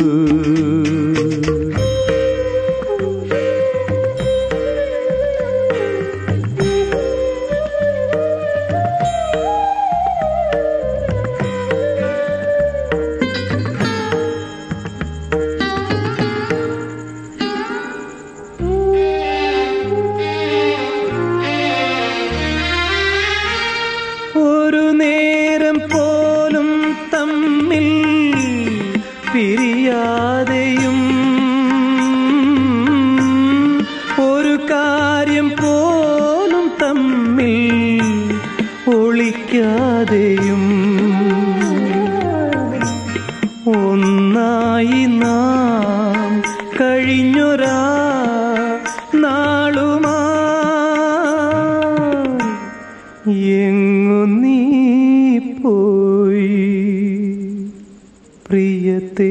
ഒരു നേരം പോലും തമ്മിൽ പിരിയാതെയും ഒരു കാര്യം പോലും തമ്മിൽ ഒളിക്കാതെയും ഒന്നായി നാം കഴിഞ്ഞൊരാ നാളുമാ എങ്ങു നീ പോയി പ്രിയത്തെ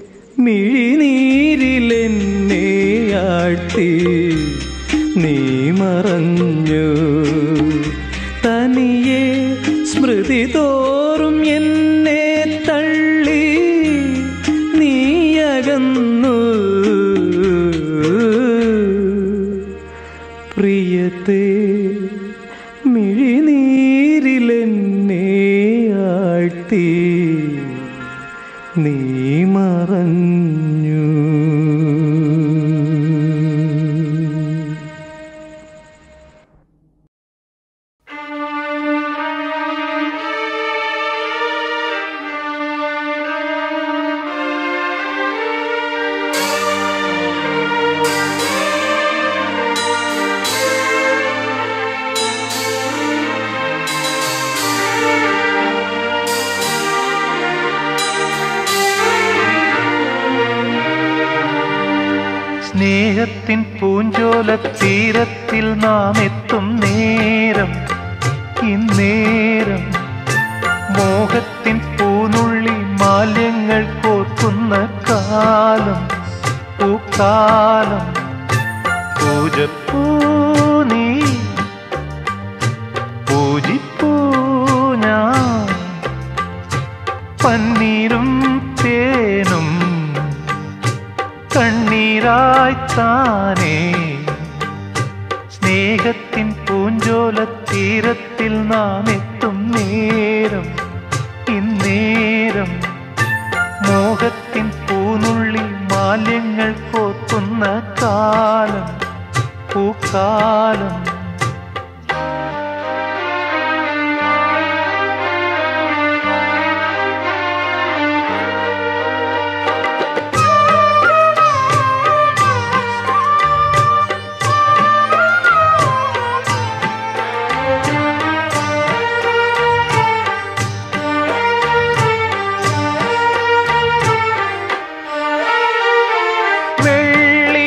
മിഴിനീരിലെന്നെ ആഴ്ത്തി നീ മറഞ്ഞു തനിയെ സ്മൃതി തോറും എന്നെ തള്ളി നീയകന്നു പ്രിയത്തെ മിഴിനീരിലെന്നെ ആഴ്ത്തി നീ മറഞ്ഞു സ്നേഹത്തിൻ പൂഞ്ചോല തീരത്തിൽ നാം എത്തും നേരം ഇന്നേരം മോഹത്തിൻ പൂനുള്ളി മാല്യങ്ങൾ കോർക്കുന്ന കാലം പൂക്കാലം പൂജപ്പൂ നീ പൂജിപ്പൂ ഞാൻ പന്നീരും തേനും കണ്ണീരായി താനേ സ്നേഹത്തിൻ പൂഞ്ചോല തീരത്തിൽ നാം എത്തും നേരം ഇന്നേരം മോഹത്തിൻ പൂനുള്ളി മാല്യങ്ങൾ കോത്തുന്ന കാലം പൂക്കാലം വെള്ളി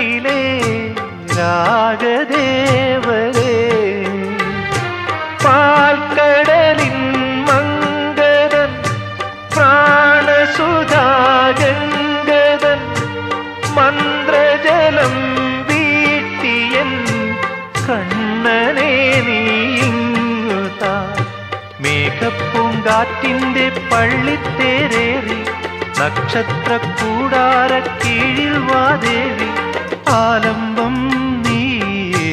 കൽപ്പിലെ രാഗദേവരേ പാൽക്കടലിൻ മംഗതൻ പ്രാണസുധാഗംഗതൻ മന്ത്രജലം വീട്ടിയൻ കണ്ണനെ നീങ്ങുതാ മേഘപ്പൂങ്കാറ്റിന്റെ പള്ളിത്തേരേറി നക്ഷത്ര കൂടാര കീഴിൽ വാദേവി ആലംബം നീയേ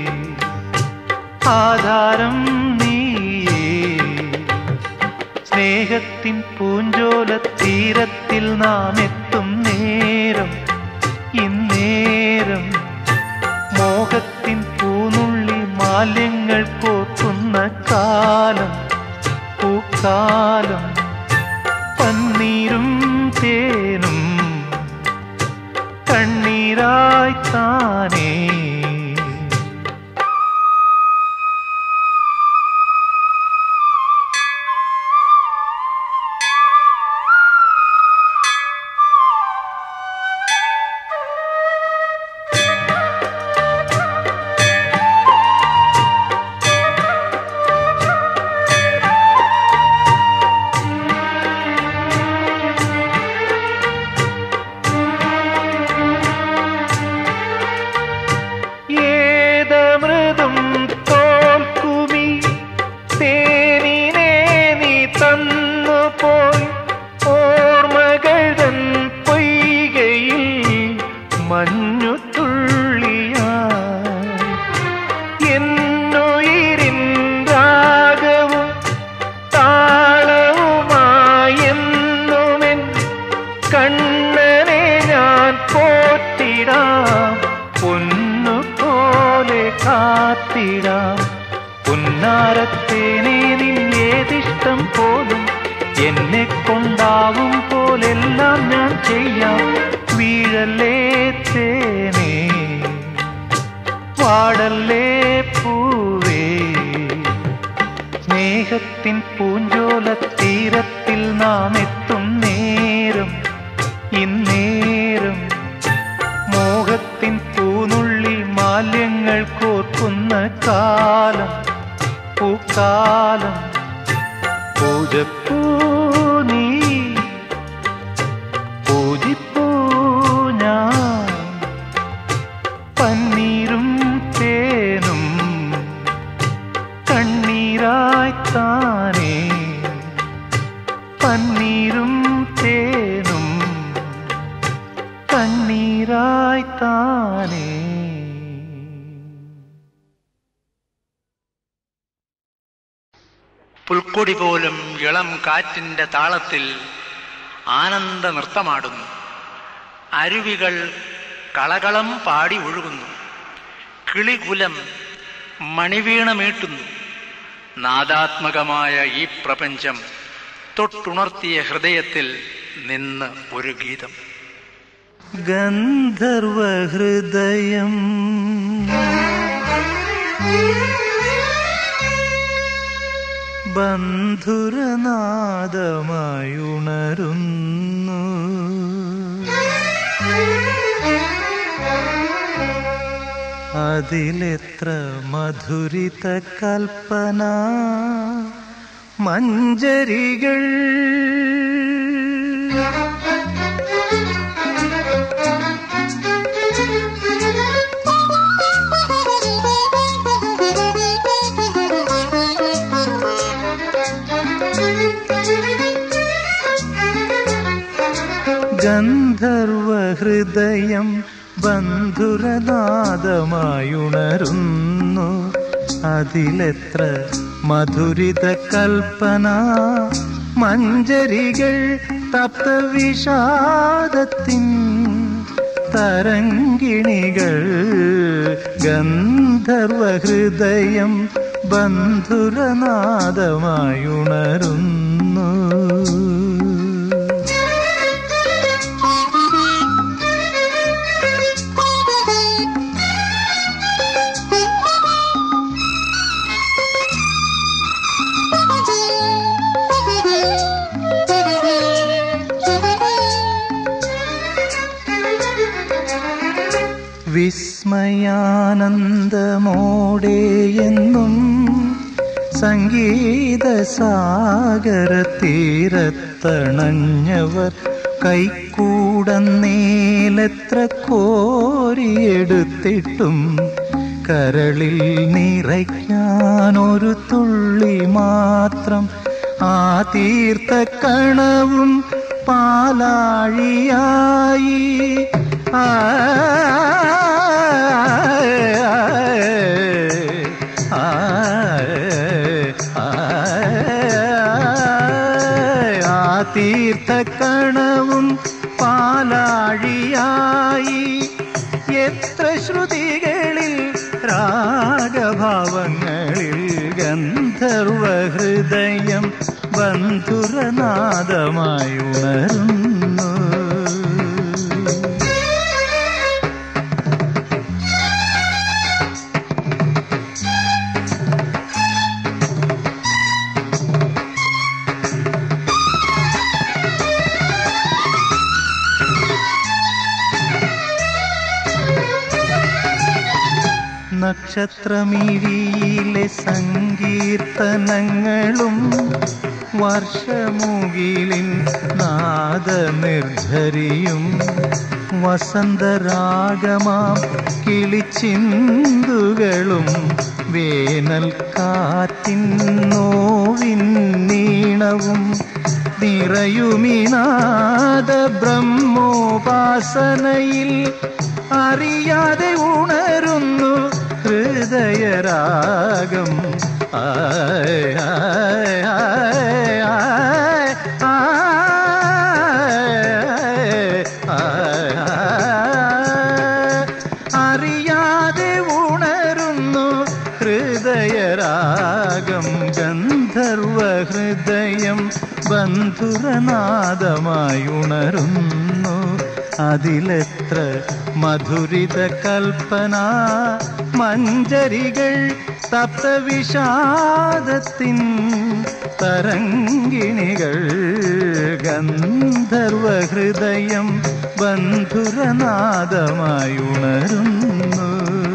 ആധാരം നീയേ സ്നേഹത്തിൻ പൂഞ്ചോല തീരത്തിൽ നാം എത്തും നേരം ഇന്നേരം മോഹത്തിൻ പൂനുള്ളി മാലിന്യങ്ങൾ കോർക്കുന്ന കാലം പൂക്കാലം പന്നീരും തേനും കണ്ണീരായി താനേ ഏതമൃതും തോൽക്കുമി തേനിനെ നീ തന്നു പോയി ഓർമ്മകൾ തൻ പൊയ്കയിൽ മഞ്ഞു തുള്ളിയായി എന്നുയിരിൻ രാഗവും താളവുമായെന്നുമെൻ കണ്ണനെ ഞാൻ പോറ്റിടാം പൊന്നു പോലെ കാത്തിടാം പുന്നാരത്തേനെ നിന്നേതിഷ്ടം പോലും എന്നെ കൊണ്ടാവും പോലെല്ലാം ഞാൻ ചെയ്യാം വീഴല്ലേ തേനേ വാടല്ലേ പൂവേ സ്നേഹത്തിൻ പൂഞ്ചോല തീരത്തിൽ നാം എത്തും നേരം ഇന്നേരം മോഹത്തിൻ പൂനുള്ളി മാലിന്യങ്ങൾ കോർക്കുന്ന കാലം പൂക്കാലം പൂജപ്പൂ നീ പൂജിപ്പൂ ഞാൻ പന്നീരും തേനും കണ്ണീരായി താനേ പന്നീരും തേനും കണ്ണീരായി താനേ പുൽക്കൊടി പോലും ഇളം കാറ്റിന്റെ താളത്തിൽ ആനന്ദ നൃത്തമാടുന്നു അരുവികൾ കളകളം പാടി ഒഴുകുന്നു കിളികുലം മണിവീണമീട്ടുന്നു നാദാത്മകമായ ഈ പ്രപഞ്ചം തൊട്ടുണർത്തിയ ഹൃദയത്തിൽ നിന്ന് ഒരു ഗീതം ഗന്ധർവഹൃദയം ബന്ധുരനാദമായുണരുന്നു അതിലെത്ര മധുരിത കൽപ്പന മഞ്ചരികൾ ഗന്ധർവഹൃദയം ബന്ധുരനാദമായുണരുന്നു അതിലെത്ര മധുരിത കൽപ്പന മഞ്ചരികൾ തപ്തവിഷാദത്തിൻ തരങ്കിണികൾ ഗന്ധർവഹൃദയം ബന്ധുരനാദമായുണരുന്നു വിസ്മയാനന്ദമോടെ എന്നും സംഗീത സാഗര തീരത്തണഞ്ഞവർ കൈക്കൂടന്നേലെത്ര കോരിയെടുത്തിട്ടും കരളിൽ നിറയ്ക്കാനൊരു തുള്ളി മാത്രം ആ തീർത്ഥ കണവും പാലാഴിയായി ആ ആ ആ തീർത്ഥ കണവും പാലാഴിയായി എത്ര ശ്രുതികളിൽ രാഗഭാവങ്ങളിൽ ഗന്ധർവ ഹൃദയം ബന്ധുരനാദമായി ഉണരുന്നു നക്ഷത്രമിഴിയിലെ സങ്കീർത്തനങ്ങളും വർഷമുകിലിൻ നാദനിർദ്ധരിയും വസന്തരാഗമാം കിളിച്ചിന്തുകളും വേനൽ കാറ്റിൻ നോവിൻ നീണവും നിറയുമിനാദ ബ്രഹ്മോപാസനയിൽ അറിയാതെ ഉണരുന്നു ഹൃദയരാഗം ആയ് ആയ് ആയ് ആയ് ആയ് ആയ് അറിയാതെ ഉണരുന്നു ഹൃദയരാഗം ഗന്ധർവ ഹൃദയം ബന്ധുരനാദമായി ഉണരുന്നു അതിലെത്ര മധുരിത കൽപ്പന മഞ്ചരികൾ തപ്തവിഷാദത്തിൻ തരങ്കിണികൾ ഗന്ധർവ ഹൃദയം ബന്ധുരനാദമായി ഉണരുന്നു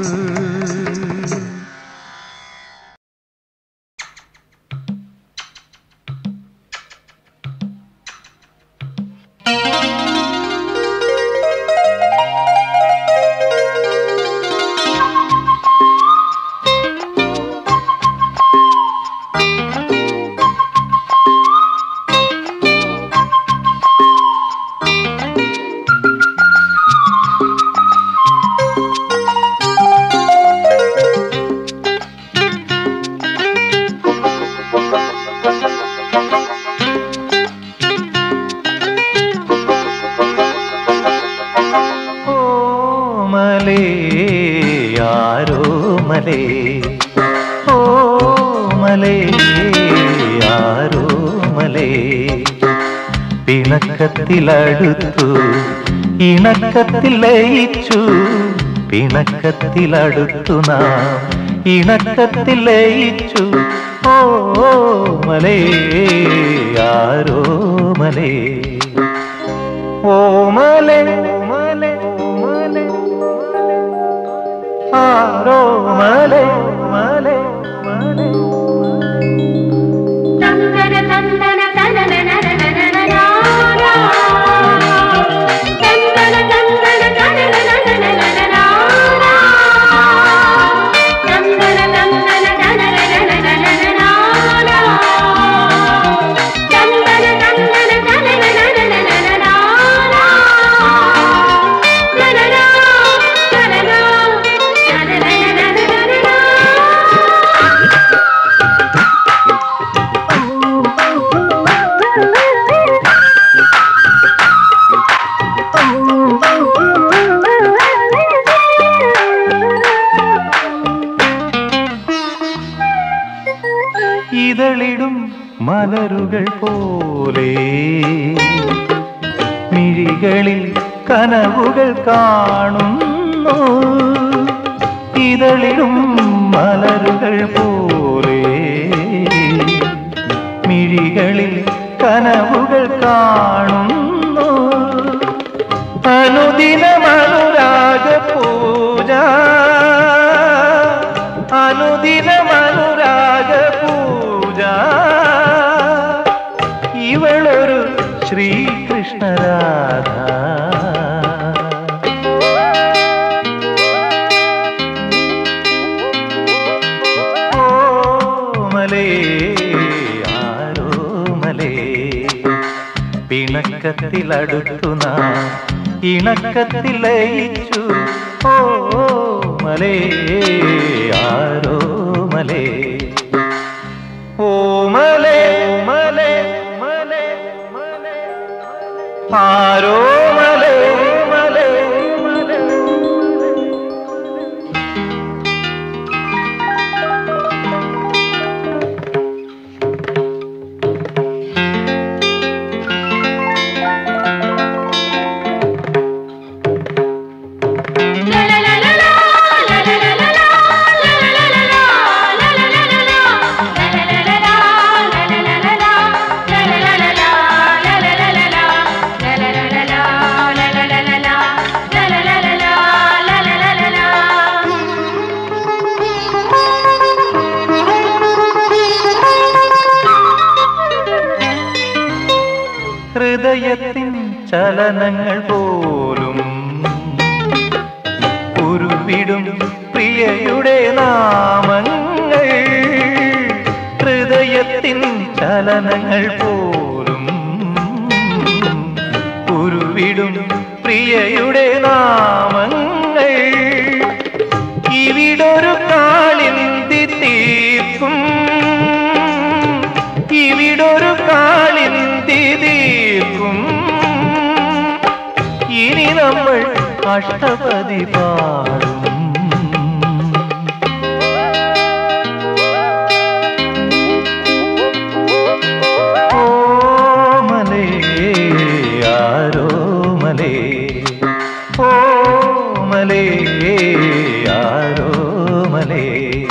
ഓമലേ ആരോ മലേ ഓമലേ ആരോ മലേ പിണക്കത്തിലടുത്തു ഇണക്കത്തിൽ ലയിച്ചു പിണക്കത്തിലടുത്തു നാം ഇണക്കത്തിൽ ലയിച്ചു ഓ മലേ ആരോ മലേ ഓമലേ ഓമലേ ഓമലേ ആരോ മലേ മലേ മലേ തന്തന തന്തന തനനനനനനനനാ. തന്തന തന്തന തനനനനനനനാ. തന്തന തന്തന തനനനനനനനാ. തന്തന തന്തന തനനനനനനനാ. തനനാ, തനനാ, തനനനനനനനാ. ഇതളിടും മലരുകൾ പോലെ മിഴികളിൽ കനവുകൾ കാണുന്നു ഇതളിടും മലരുകൾ പോലെ മിഴികളിൽ കനവുകൾ കാണുന്നു അനുദിനമനുരാഗ പോ ദിനമനുരാഗ പൂജ ഇവളൊരു ശ്രീകൃഷ്ണരാധ ഓമലേ ആരോമലേ പിണക്കത്തിലടുത്തു നാം ഇണക്കത്തിൽ ലയിച്ചു ഓ മലേ ആരോ മലേ ഓ മലേ മലേ മലേ മലേ ആരോ മലേ മലേ മലേ ഹൃദയത്തിൻ ചലനങ്ങൾ പോലും ഉരുവിടും പ്രിയയുടെ നാമങ്ങൾ ഹൃദയത്തിൻ ചലനങ്ങൾ പോലും ഉരുവിടും പ്രിയയുടെ നാമങ്ങൾ ഇവിടൊരു കാളിന്തി തീർക്കും ഇവിടൊരു കാളിന്തി തീർക്കും ഇനി നമ്മൾ അഷ്ടപതി പാടും ഓമലേ ആരോമലേ ഓമലേ ആരോമലേ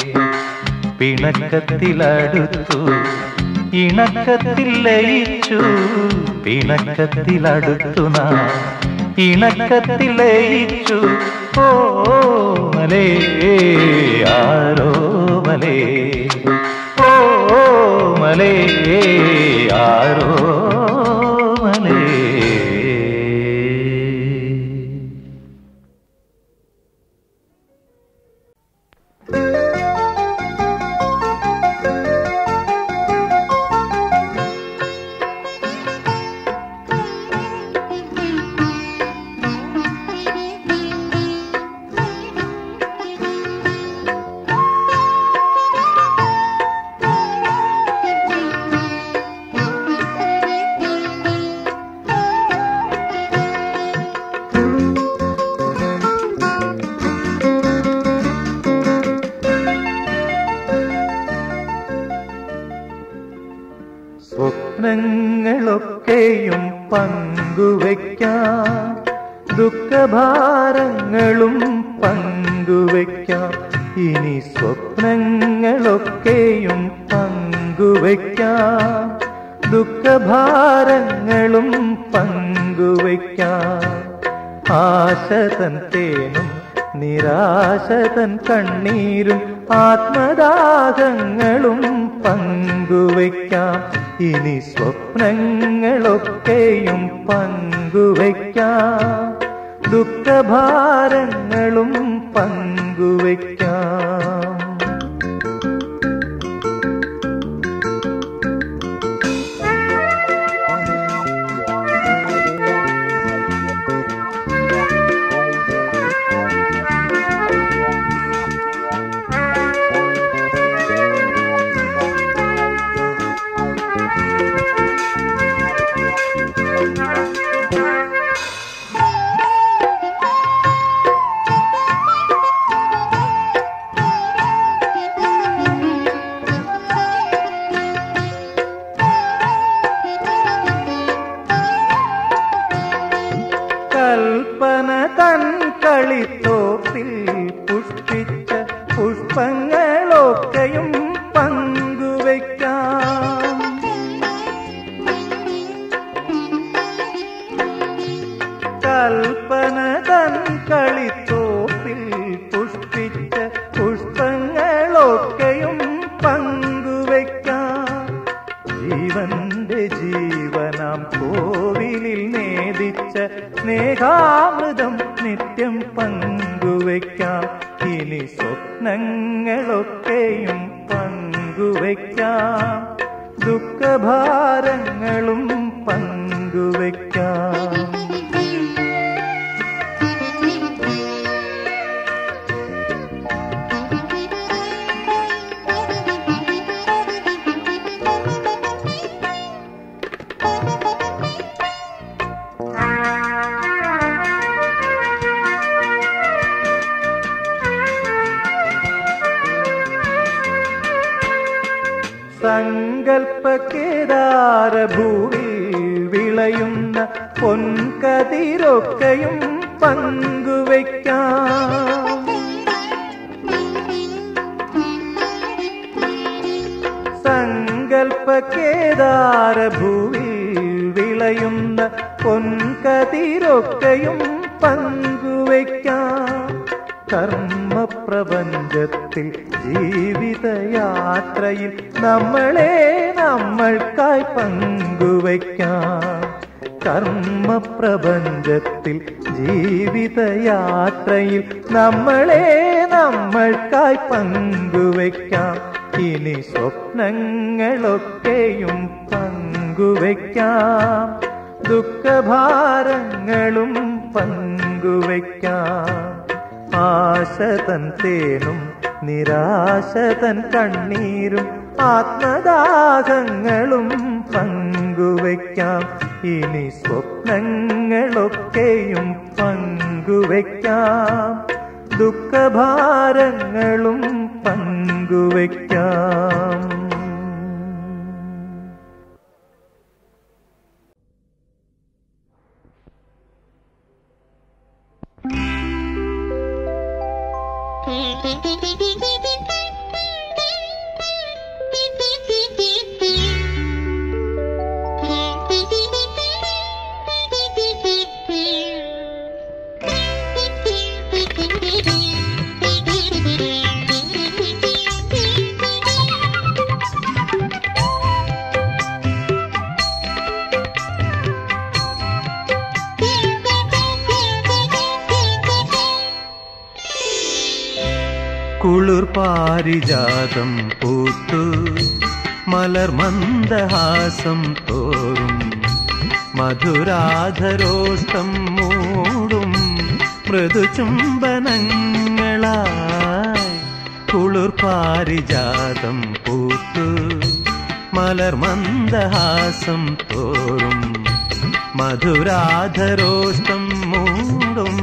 പിണക്കത്തിലടുത്തു ഇണക്കത്തിൽ ലയിച്ചു പിണക്കത്തിലടുത്തു നാം ഇണക്കത്തിൽ ലയിച്ചു ഓ മലേ ആരോ മലേ ഓ മലേ ആരോ മലേ സ്വപ്നങ്ങളൊക്കെയും പങ്കുവയ്ക്കാം ദുഃഖഭാരങ്ങളും പങ്കുവയ്ക്കാം ഇനി സ്വപ്നങ്ങളൊക്കെയും പങ്കുവയ്ക്കാം ദുഃഖഭാരങ്ങളും പങ്കുവയ്ക്കാം ആശതൻ തേനും നിരാശതൻ കണ്ണീരും ആത്മദാഹങ്ങളും പങ്കുവയ്ക്കാം ഇനി സ്വപ്നങ്ങളൊക്കെയും പങ്കുവയ്ക്കാം ദുഃഖഭാരങ്ങളും പങ്കുവയ്ക്കാം ഇനി സ്വപ്നങ്ങളൊക്കെയും പങ്കുവയ്ക്കാം ദുഃഖഭാരങ്ങളും പങ്കുവയ്ക്കാം സങ്കൽപ്പക്കേദാര ഭൂവിൽ വിളയുന്ന പൊൻകതിരൊക്കെയും പങ്കുവയ്ക്കാം സങ്കൽപ്പക്കേദാര ഭൂവിൽ വിളയുന്ന പൊൻകതിരൊക്കെയും പങ്കുവയ്ക്കാം കർമ്മപ്രപഞ്ചത്തിൽ ജീവിതയാത്രയിൽ നമ്മളെ നമ്മൾക്കായി പങ്കുവയ്ക്കാം കർമ്മപ്രപഞ്ചത്തിൽ ജീവിതയാത്രയിൽ നമ്മളെ നമ്മൾക്കായി പങ്കുവയ്ക്കാം ഇനി സ്വപ്നങ്ങളൊക്കെയും പങ്കുവയ്ക്കാം ദുഃഖഭാരങ്ങളും പങ്കുവയ്ക്കാം ആശതൻ തേനും നിരാശതൻ കണ്ണീരും ആത്മദാഹങ്ങളും പങ്കുവയ്ക്കാം ഇനി സ്വപ്നങ്ങളൊക്കെയും പങ്കുവയ്ക്കാം ദുഃഖഭാരങ്ങളും പങ്കുവയ്ക്കാം കുളിർ പാരിജാതം പൂത്തു മലർ മന്ദഹാസം തോറും മധുരാധരോഷ്ടം മൂടും മൃദുചുംബനങ്ങളായി കുളിർ പാരിജാതം പൂത്തു മലർ മന്ദഹാസം തോറും മധുരാധരോഷ്ടം മൂടും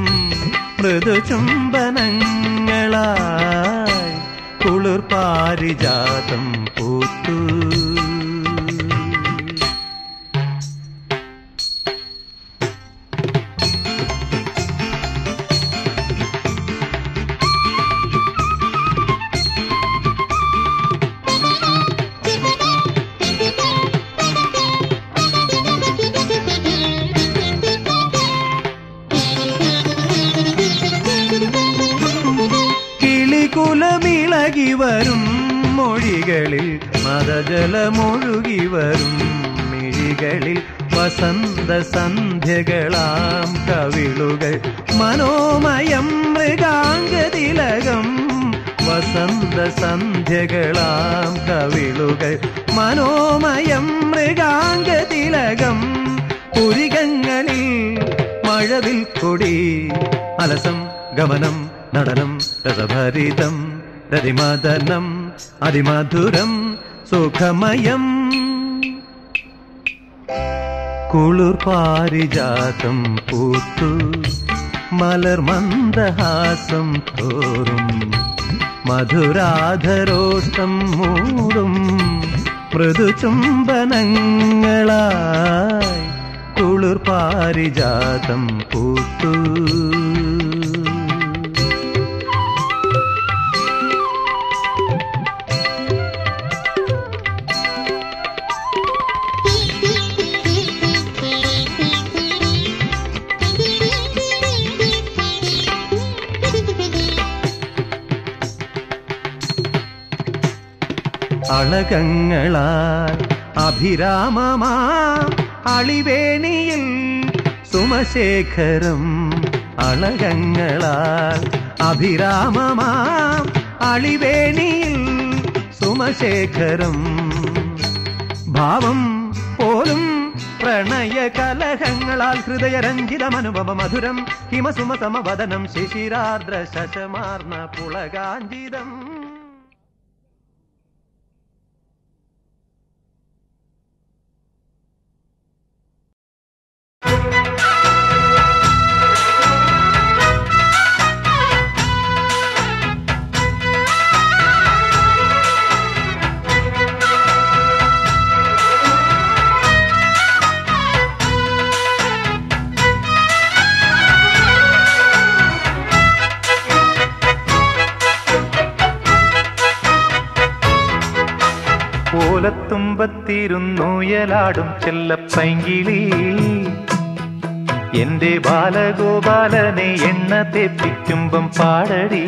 മൃദുചുംബനങ്ങളായി കുളിർ പാരിജാതം പൂത്തു കിളികുലമിളകി വരും മൊഴികളിൽ മതജലമൊഴുകി വരും മിഴികളിൽ വസന്ത സന്ധ്യകളാം കവിളുകൾ മനോമയം മൃഗാംഗതിലകം വസന്ത സന്ധ്യകളാം കവിളുകൾ മനോമയം മൃഗാംഗതിലകം പുരികങ്ങളിൽ മഴവിൽ കൊടി അലസം ഗമനം നടനം രസഭരിതം രതിമദനം അതിമധുരം സുഖമയം കുളിർ പാരിജാതം പൂത്തു മലർ മന്ദഹാസം തോറും മധുരാധരോഷ്ടം മൂടും മൃദുചുംബനങ്ങളായി കുളിർ പാരിജാതം പൂത്തു അളകങ്ങളാൽ അഭിരാമമാ അളിവേണിയിൽ സുമശേഖരം അളകങ്ങളാൽ അഭിരാമമാം അളിവേണിയിൽ സുമശേഖരം ഭാവം പോലും പ്രണയ കലഹങ്ങളാൽ ഹൃദയരഞ്ജിതമനുപമ മധുരം ഹിമസുമസമവദനം ശിശിരാർദ്ര ശശമാർന്ന പുളകാഞ്ചിതം ഓലത്തുമ്പത്തിരുന്നുയലാടും ചെല്ലപ്പൈങ്കിളി എന്റെ ബാലഗോപാലനെ എണ്ണ തേപ്പിക്കുമ്പം പാടടി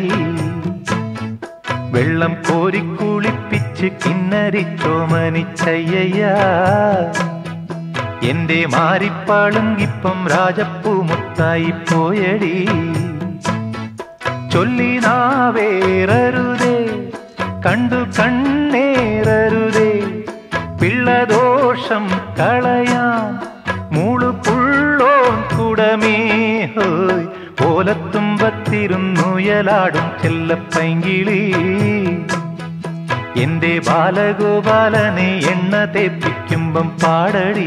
വെള്ളം കോരിക്കുളിപ്പിച്ച് കിന്നരിച്ചോമനിച്ചയ്യ എന്റെ മാരിപ്പാളുങ്കിപ്പം രാജപ്പൂമുത്തായി പോയടി ചൊല്ലി നാവേറരുതേ കണ്ടു കണ്ണേറരുതേ പിള്ളദോഷം കളയാൻ മൂളു പുള്ളോൻ കുടമേ ഹോയ് ഓലത്തുമ്പത്തിരുന്നുയലാടും ചെല്ലപ്പൈങ്കിളി എന്റെ ബാലഗോപാലനെ എണ്ണ തേപ്പിക്കുമ്പം പാടടി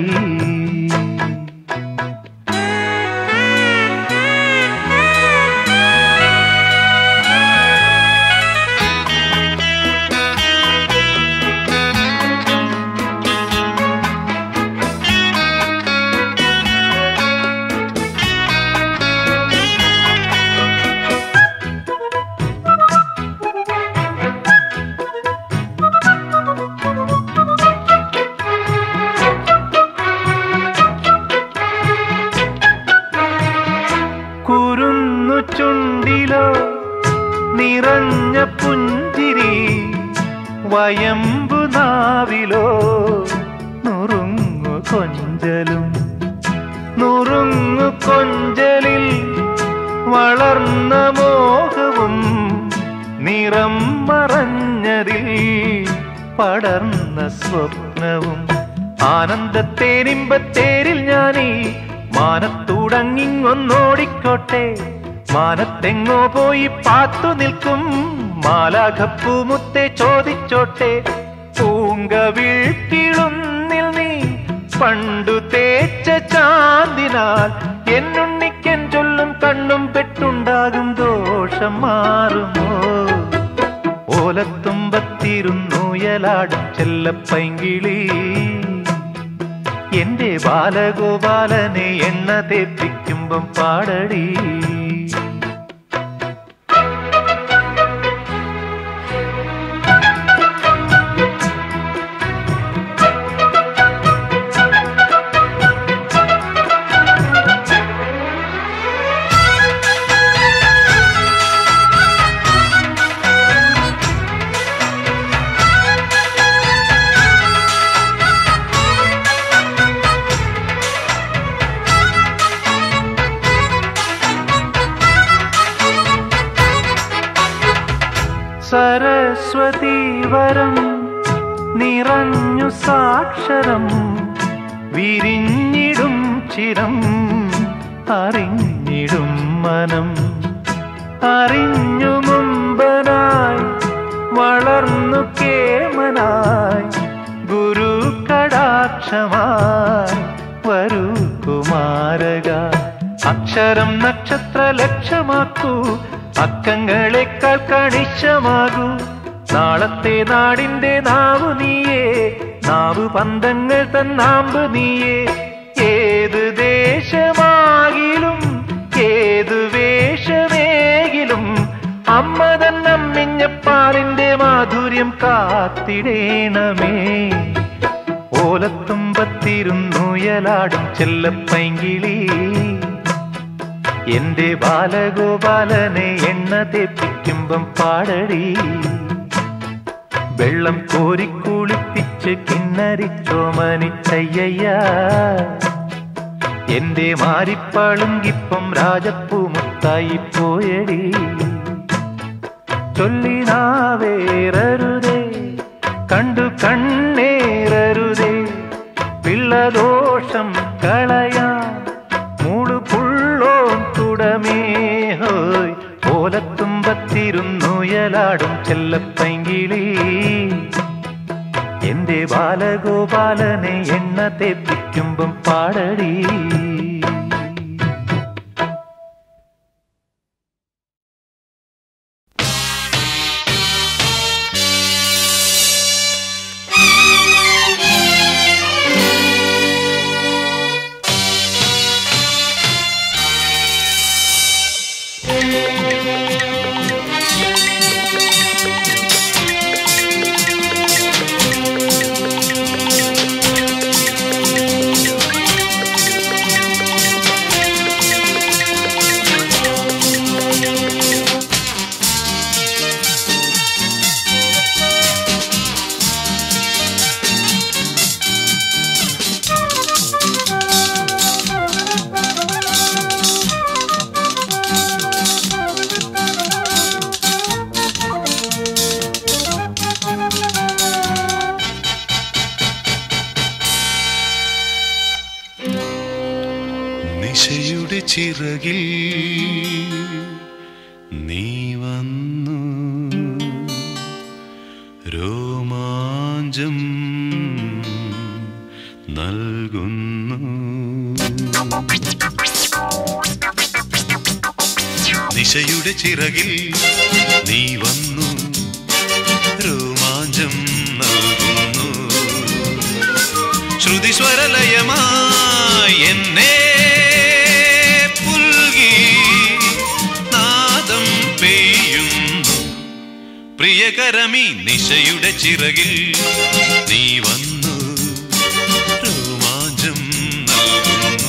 കുരുന്നു ചുണ്ടിലോ നിറഞ്ഞ പുഞ്ചിരി വയമ്പു നാവിലോ നുറുങ്ങു കൊഞ്ചലും നുറുങ്ങു കൊഞ്ചലിൽ വളർന്ന മോഹവും നിറം മറഞ്ഞതിൽ പടർന്ന സ്വപ്നവും ആനന്ദത്തേനിമ്പത്തേരിൽ ഞാനീ മാനത്തൂടങ്ങിങ്ങൊന്നോടിക്കോട്ടെ മാനത്തെങ്ങോ പോയി പാത്തു നിൽക്കും മാലാഖപ്പൂമുത്തെ ചോദിച്ചോട്ടെ പൂങ്ക വീഴ്ത്തിളുന്നിൽ നീ പണ്ടു തേച്ച ചാന്തിനാൽ എന്നുണ്ണിക്കൻ ചൊല്ലും കണ്ണും പെട്ടുണ്ടാകും ദോഷം മാറുമോ ഓലത്തുമ്പത്തിരുന്നുയലാടും ചെല്ലപ്പൈങ്കിളി എന്റെ ബാലഗോപാലനെ എണ്ണ തേപ്പിക്കുമ്പം പാടടി സരസ്വതി വരം നിറഞ്ഞു സാക്ഷരം വിരിഞ്ഞിടും ചിരം അറിഞ്ഞിടും മനം അറിഞ്ഞു മുമ്പനായി വളർന്നു കേമനായി ഗുരു കടാക്ഷമായി വരൂ കുമാരക അക്ഷരം നക്ഷത്ര ലക്ഷ്യമാക്കൂ അക്കങ്ങളെക്കാൾ കണിശമാകൂ നാളത്തെ നാടിന്റെ നാവു നീയേ നാവു പന്തങ്ങൾ തന്നാമ്പ് നീയേ ഏത് ദേശമാകിലും ഏത് വേഷമേകിലും അമ്മ തന്നമ്മിഞ്ഞപ്പാലിന്റെ മാധുര്യം കാത്തിടേണമേ ഓലത്തുമ്പത്തിരുന്നുയലാടും ചെല്ലപ്പൈങ്കിളി എന്റെ ബാലഗോപാലനെ എണ്ണ തേപ്പിക്കുമ്പം പാടടി വെള്ളം കോരിക്കുളിപ്പിച്ച് കിന്നരിച്ചോമനിച്ചയ്യ എന്റെ മാരിപ്പാളുങ്കിപ്പം രാജപ്പൂമുത്തായി പോയടി ചൊല്ലിനാവേറരുതേ കണ്ടു കണ്ണേറരുതേ പിള്ളദോഷം കളയാം മൂളു പുള്ളോം തുടമേ ഹോയ് ഓലത്തുമ്പത്തിരുന്നുയലാടും ചെല്ലപ്പൈങ്കിളി എന്റെ ബാലഗോപാലനെ എണ്ണ തേപ്പിക്കുമ്പം പാടടി നിശയുടെ ചിറകിൽ നീ വന്നു രോമാഞ്ചം നൽകുന്നു നിശയുടെ ചിറകിൽ നീ വന്നു രോമാഞ്ചം നൽകുന്നു ശ്രുതിസ്വരലയമായി എന്നെ പുൽകി നാദം പെയ്യുന്നു പ്രിയകരമി നിശയുടെ ചിറകിൽ നീ വന്നു രോമാഞ്ചം നൽകുന്നു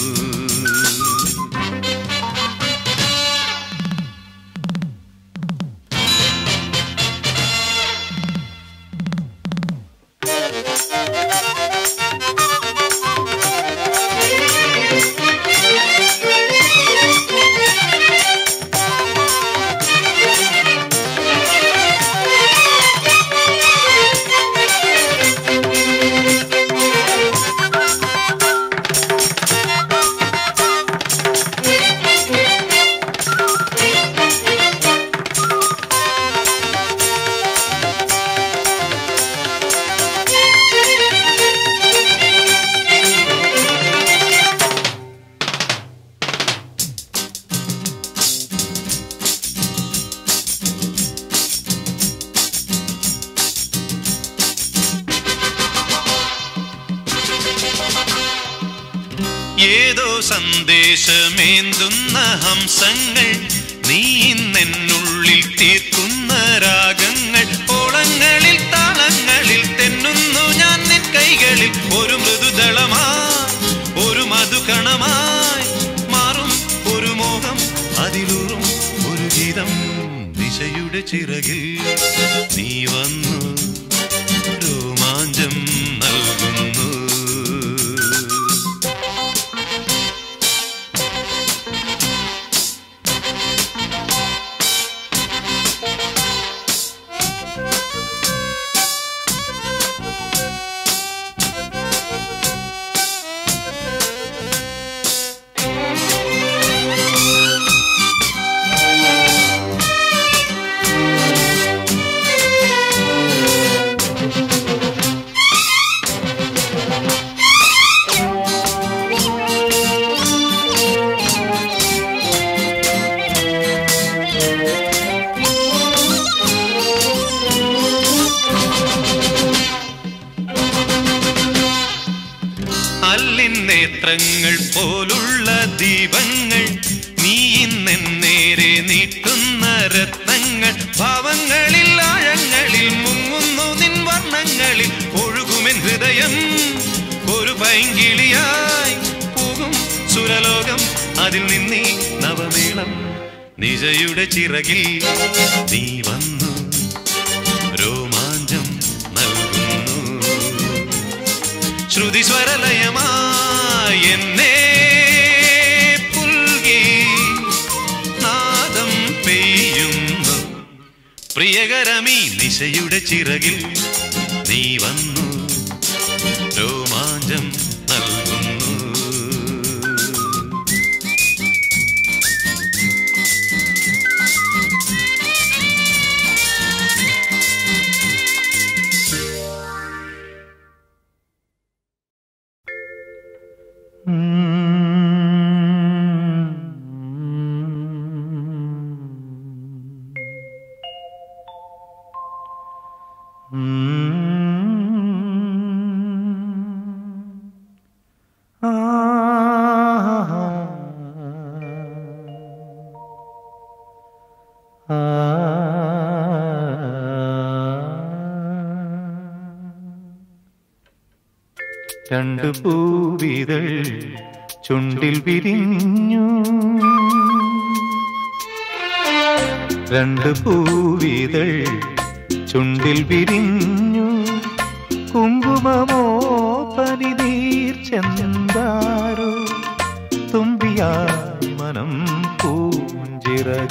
ഏതോ സന്ദേശമേന്തുന്ന ഹംസങ്ങൾ നീ ഇന്നെന്നുള്ളിൽ തീർക്കുന്ന രാഗങ്ങൾ ഓളങ്ങളിൽ താളങ്ങളിൽ തെന്നുന്നു ഞാൻ നിൻ കൈകളിൽ ഒരു മൃദുദളമായി ഒരു മധുകണമായി മാറും ഒരു മോഹം അതിലൂറും ഒരു ഗീതം ദിശയുടെ ചിറകിൽ നീ വന്നു രോമാഞ്ചം നൽകുന്നു അല്ലിൻ നേത്രങ്ങൾ പോലുള്ള ദീപങ്ങൾ നീ ഇന്നെന്നേരെ നീട്ടുന്ന രത്നങ്ങൾ ഭാവങ്ങളിൽ ആഴങ്ങളിൽ മുങ്ങുന്നു നിൻ വർണ്ണങ്ങളിൽ ഒഴുകുമെൻ ഹൃദയം ഒരു പൈങ്കിളിയായി പോകും സുരലോകം അതിൽ നിന്നീ നവമേളം നിജയുടെ ചിറകിൽ നീ വന്നു രോമാഞ്ചം നൽകുന്നു ശ്രുതിസ്വരലയമായി എന്നെ പുൽകി നാദം പെയ്യുന്നു പ്രിയകരമീ നിശയുടെ ചിറകിൽ നീ വന്നു രോമാഞ്ചം നൽകുന്നു രണ്ടു പൂവിതൾ ചുണ്ടിൽ വിരിഞ്ഞു രണ്ട് പൂവിതൾ ചുണ്ടിൽ വിരിഞ്ഞു കുങ്കുമമോ പനിനീർ ചെന്താരോ തുമ്പിയായി മനം പൂഞ്ചിറക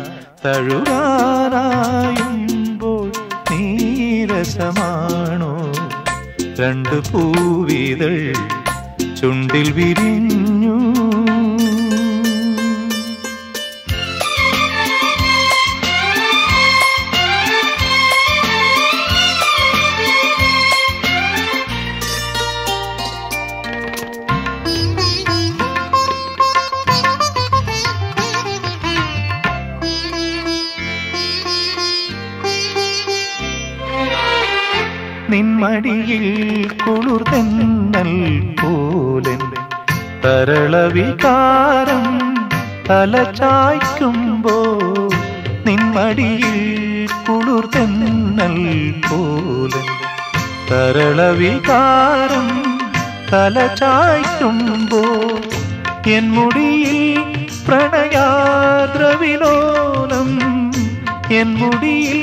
തഴുകാനായുമ്പോൾ നീരസമാണോ രണ്ട് പൂവിതൾ ചുണ്ടിൽ വിരിഞ്ഞു നിന്മടിയിൽ കുളിർ തെന്നൽ പോലൻ തരളവികാരം തലചായ്ക്കുമ്പോ നിന്മടിയിൽ കുളിർ തെന്നൽ പോലൻ തരളവികാരം തലചായ്ക്കുമ്പോ എൻ മുടിയിൽ പ്രണയാദ്രവിലോലം എൻ മുടിയിൽ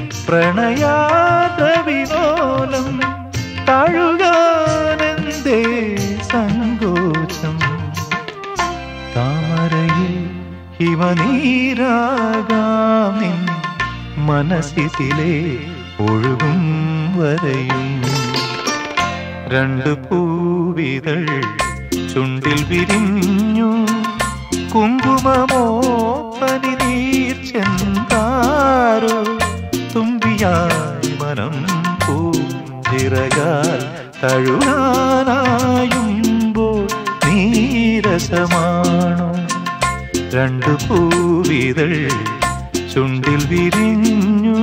പ്രണയാദ്രവിലോലം തഴുകാനെന്തേ സങ്കോചം താമരയിൽ ഹിമനീരാകാം നിൻ മനസ്സിലെ ഒഴുകും വരയും രണ്ട് പൂവിതൾ ചുണ്ടിൽ വിരിഞ്ഞു കുങ്കുമമോ പനിനീർ ചെന്താരോ തുമ്പിയായി മനം പൂഞ്ചിറകാൽ തഴുകാനായുമ്പോൾ നീരസമാണോ രണ്ട് പൂവിതൾ ചുണ്ടിൽ വിരിഞ്ഞു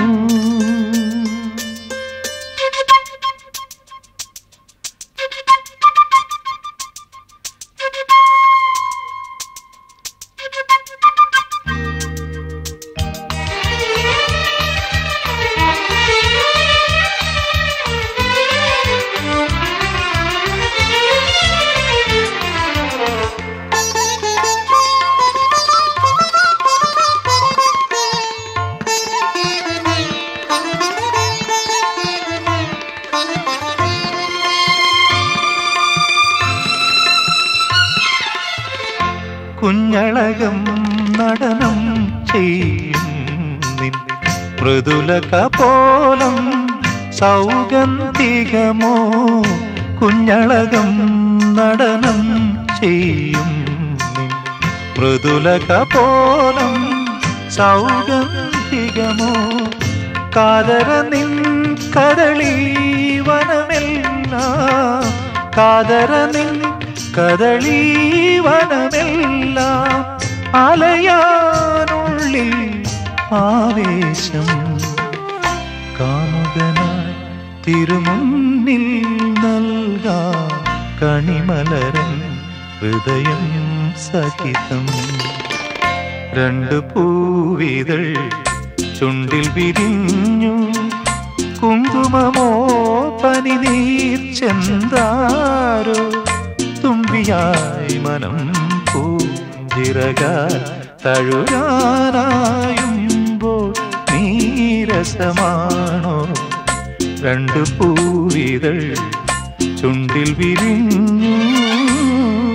കുഞ്ഞളകം നടനം ചെയ്യും നിൻ മൃദുല കപോലം സൗഗന്ധികമോ കുഞ്ഞളകം നടനം ചെയ്യും നിൻ മൃദുല കപോലം സൗഗന്ധികമോ കാതര നിൻ കദളി വനമെല്ലാം കാതര നിൻ കദളി വനമെല്ലാം അലയാനുള്ളിൽ ആവേശം കാമുകനായി തിരുമുന്നിൽ നൽകാ കണിമലരൻ ഹൃദയം സഹിതം രണ്ട് പൂവിതൾ ചുണ്ടിൽ വിരിഞ്ഞു കുങ്കുമമോ പനിനീർ ചെന്താരോ തുമ്പിയായി മനം പൂഞ്ചിറക തഴുകാനായുമ്പോൾ നീരസമാണോ രണ്ട് പൂവിതൾ ചുണ്ടിൽ വിരിഞ്ഞു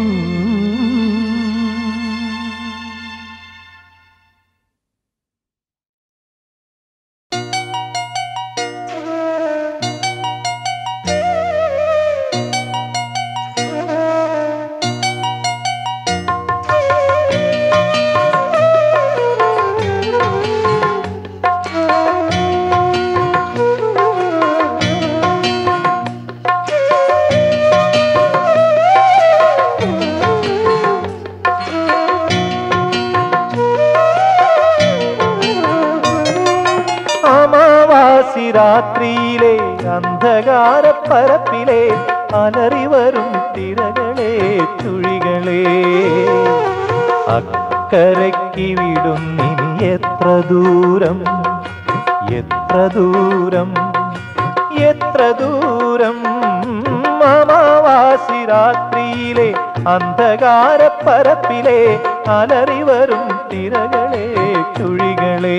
രാത്രിയിലെ അന്ധകാര പരപ്പിലെ അലറി വരും തിരകളെ ചുഴികളെ അക്കരയ്ക്ക് വിടുന്നിനി എത്ര ദൂരം എത്ര ദൂരം എത്ര ദൂരം മാമാവാസി രാത്രിയിലെ അന്ധകാര പരപ്പിലെ അലറി വരും തിരകളെ ചുഴികളെ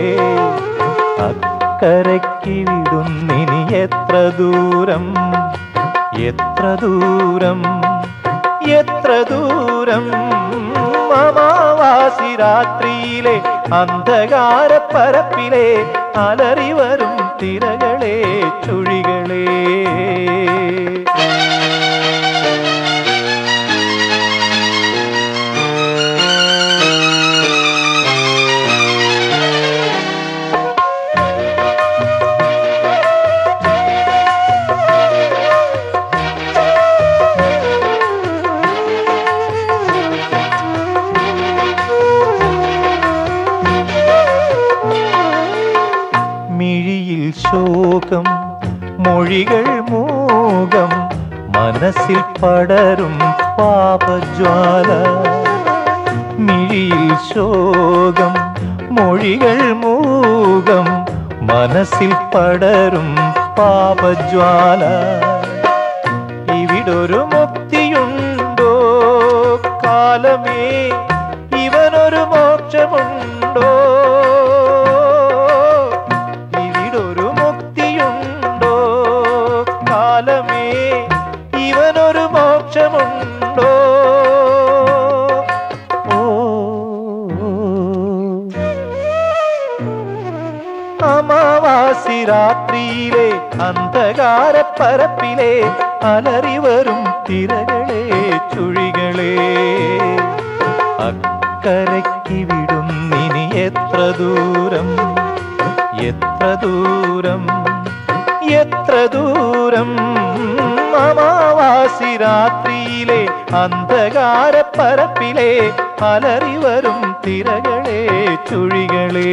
അക്കരയ്ക്ക് വിടുന്നിനി എത്ര ദൂരം എത്ര ദൂരം എത്ര ദൂരം മാമാവാസി രാത്രിയിലെ അന്ധകാര പരപ്പിലെ അലറി വരും തിരകളെ ചുഴികളെ മിഴിയിൽ ശോകം മൊഴികൾ മൂകം മനസ്സിൽ പടരും പാപജ്വാല മിഴിയിൽ ശോകം മൊഴികൾ മൂകം മനസ്സിൽ പടരും പാപജ്വാല ഇവിടൊരു മുക്തിയുണ്ടോ കാലമേ ഇവനൊരു മോക്ഷമുണ്ടോ ഇവിടൊരു മുക്തിയുണ്ടോ കാലമേ ഇവനൊരു മോക്ഷമുണ്ടോ ഓ അമാവാസി രാത്രിയിലെ അന്ധകാര പരപ്പിലെ അലറി വരും തിരകളെ ചുഴികളെ അക്കരയ്ക്ക് വിടുന്നിനി എത്ര ദൂരം എത്ര ദൂരം എത്ര ദൂരം അമാവാസി രാത്രിയിലെ അന്ധകാര പരപ്പിലെ അലറി വരും തിരകളെ ചുഴികളെ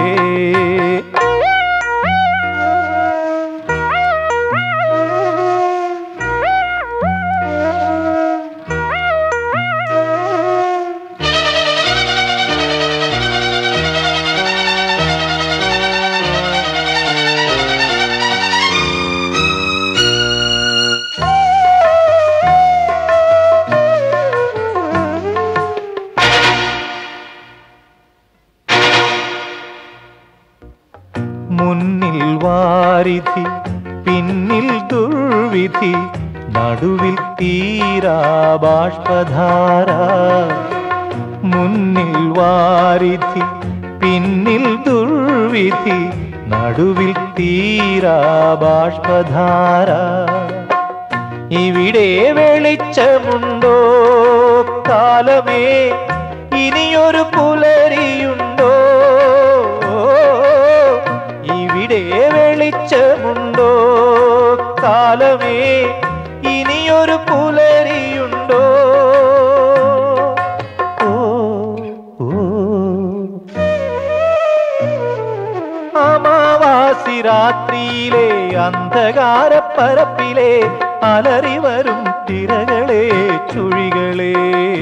മുന്നിൽ വാരിധി പിന്നിൽ ദുർവിധി നടുവിൽ തീരാ ബാഷ്പധാര മുന്നിൽ വാരിധി പിന്നിൽ ദുർവിധി നടുവിൽ തീരാ ബാഷ്പധാര ഇവിടെ വെളിച്ചമുണ്ടോ കാലമേ ഇനിയൊരു പുലരിയുണ്ടോ ഇവിടെ വെളിച്ചമുണ്ടോ കാലമേ ഇനിയൊരു പുലരിയുണ്ടോ ഓ ഓ അമാവാസി രാത്രിയിലെ അന്ധകാര പരപ്പിലെ അലറി വരും തിരകളെ ചുഴികളെ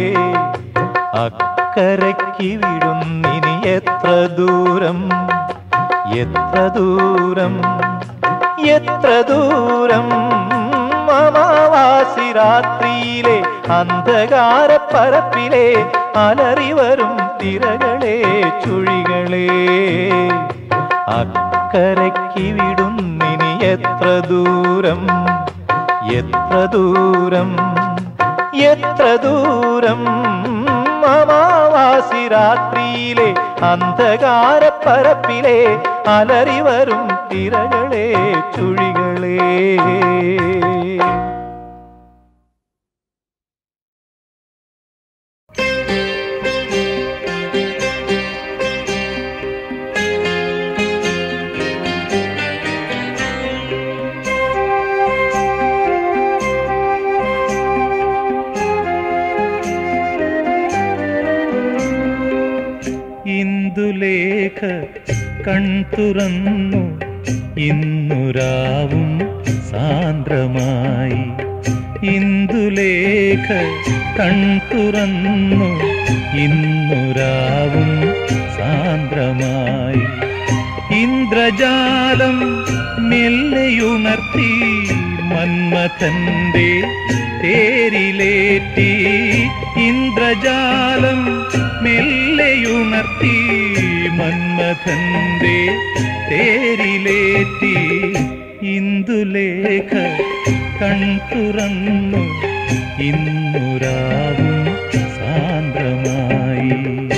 അക്കരയ്ക്ക് വിടുന്നിനി എത്ര ദൂരം എത്ര ദൂരം എത്ര ദൂരം അമാവാസി രാത്രിയിലെ അന്ധകാര പരപ്പിലെ അലറി വരും തിരകളെ ചുഴികളെ അക്കരയ്ക്ക് വിടുന്നിനി എത്ര ദൂരം എത്ര ദൂരം എത്ര ദൂരം അമാവാസി രാത്രിയിലെ അന്ധകാര പരപ്പിലെ അലറി വരും തിരകളെ ചുഴികളെ ഇന്ദുലേഖ കൺതുറന്നു ഇന്നുരാവും സാന്ദ്രമായി ഇന്ദുലേഖ കൺതുറന്നു ഇന്നുരാവും സാന്ദ്രമായി ഇന്ദ്രജാലം മെല്ലെയുണർത്തി മന്മഥന്റെ തേരിലേറ്റി ഇന്ദ്രജാലം മെല്ലെയുണർത്തി മന്മഥന്റെ തേരിലേറ്റി ഇന്ദുലേഖ കൺതുറന്നു ഇന്നുരാവും സാന്ദ്രമായി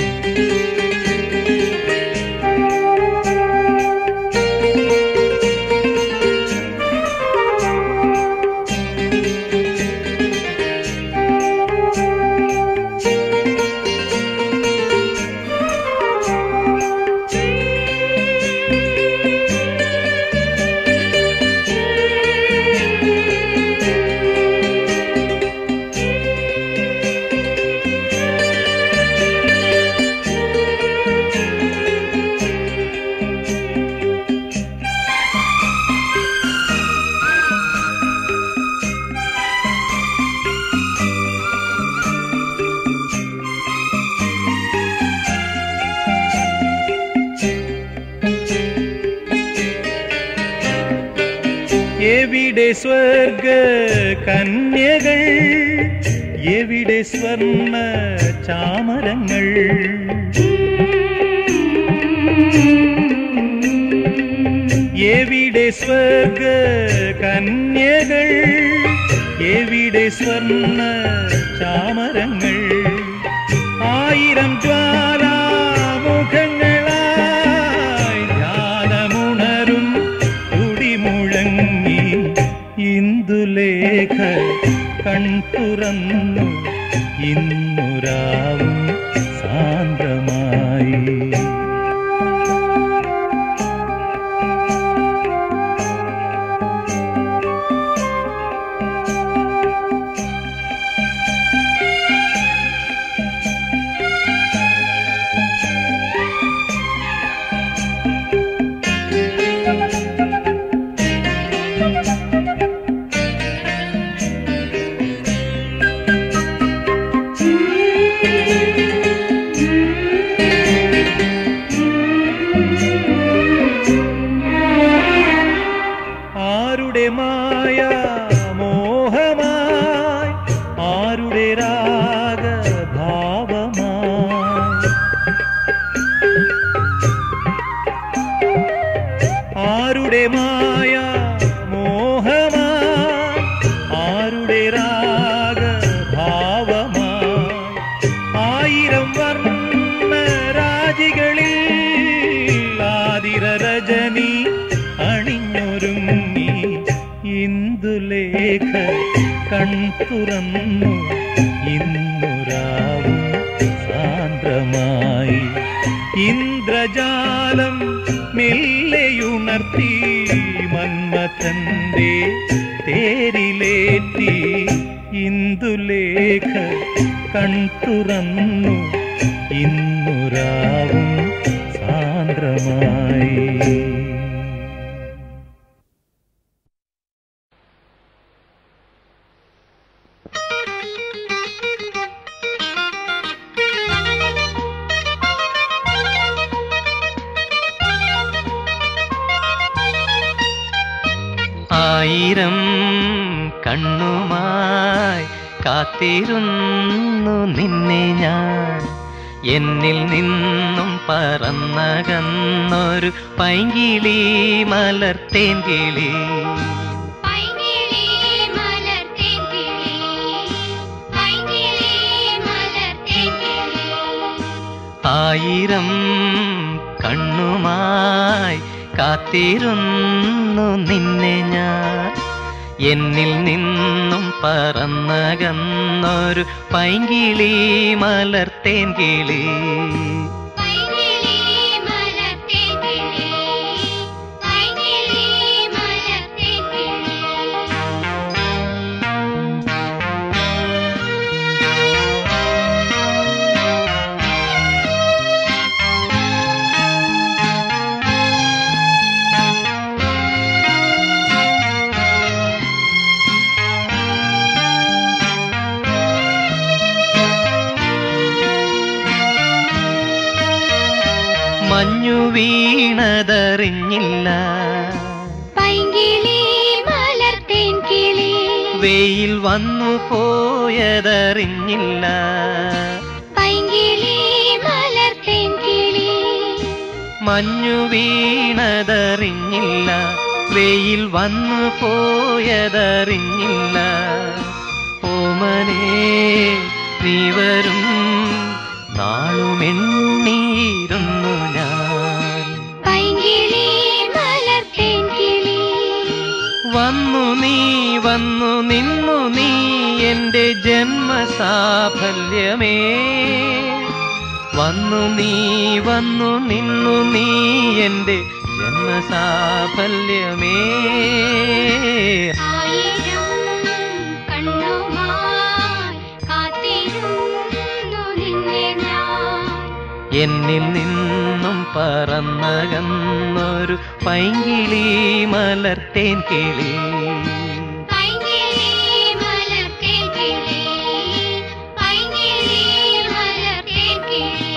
എവിടെ സ്വർഗ കന്യകൾ എവിടെ സ്വർണ ചാമരങ്ങൾ എവിടെ സ്വർഗ കന്യകൾ എവിടെ സ്വർണ ചാമരങ്ങൾ ആയിരം ജ്വാലാമുഖങ്ങളായി ധ്യാനമുണരും തുടിമുഴങ്ങി ഇന്ദുലേഖ കൺതുറന്നു ഇന്നുരാവും സാന്ദ്രമായി ആരുടെ മായ മോഹമായി ആരുടെ രാഗഭാവമായി ആരുടെ മായ മോഹമായി ആരുടെ രാഗഭാവമായി ആയിരം വർണ്ണ രാജികളിൽ ആതിര രജനി അണിഞ്ഞൊരുങ്ങി ഇന്ദുലേഖ കൺതുറന്നു ഇന്നുരാവും സാന്ദ്രമായി ഇന്ദ്രജാലം മെല്ലെയുണർത്തി മന്മഥന്റെ തേരിലേറ്റി ഇന്ദുലേഖ കൺതുറന്നു ഇന്നുരാവും സാന്ദ്രമായി ആയിരം കണ്ണുമായി കാത്തിരുന്നു നിന്നെ ഞാൻ എന്നിൽ നിന്നും പറന്നകന്നൊരു പൈങ്കിളി മലർത്തേൻ കിളി പൈങ്കിളി മലർത്തേൻ കിളി പൈങ്കിളി മലർത്തേൻ കിളി ആയിരം കണ്ണുമായി കാത്തിരുന്നു നിന്നെ ഞാൻ എന്നിൽ നിന്നും പറന്നകന്നൊരു പൈങ്കിളി മലർത്തേൻ കിളി പൈങ്കിളി മലർത്തേൻ കിളി പൈങ്കിളി മലർത്തേൻ കിളി ആ പോയതറിഞ്ഞില്ല പൈങ്കിളി മലർത്തേൻ കിളി വെയിൽ വന്നു പോയതറിഞ്ഞില്ല പൈങ്കിളി മലർത്തേൻ കിളി മഞ്ഞു വീണതറിഞ്ഞില്ല വെയിൽ വന്നു പോയതറിഞ്ഞില്ല ഓമനേ നീ വരും നാളുമെണ്ണീരുന്നു ഞാൻ പൈങ്കിളി മലർത്തേൻ കിളി വന്നു നീ വന്നു നിന്നു നീ എന്റെ ജന്മസാഫല്യമേ വന്നു നീ വന്നു നിന്നു നീ എന്റെ ജന്മസാഫല്യമേ ആയിരം കണ്ണുമായി കാത്തിരുന്നു നിന്നെ ഞാൻ എന്നിൽ നിന്നും പറന്നകന്നൊരു പൈങ്കിളി മലർത്തേൻ കിളി പൈങ്കിളി മലർത്തേൻ കിളി പൈങ്കിളി മലർത്തേൻ കിളി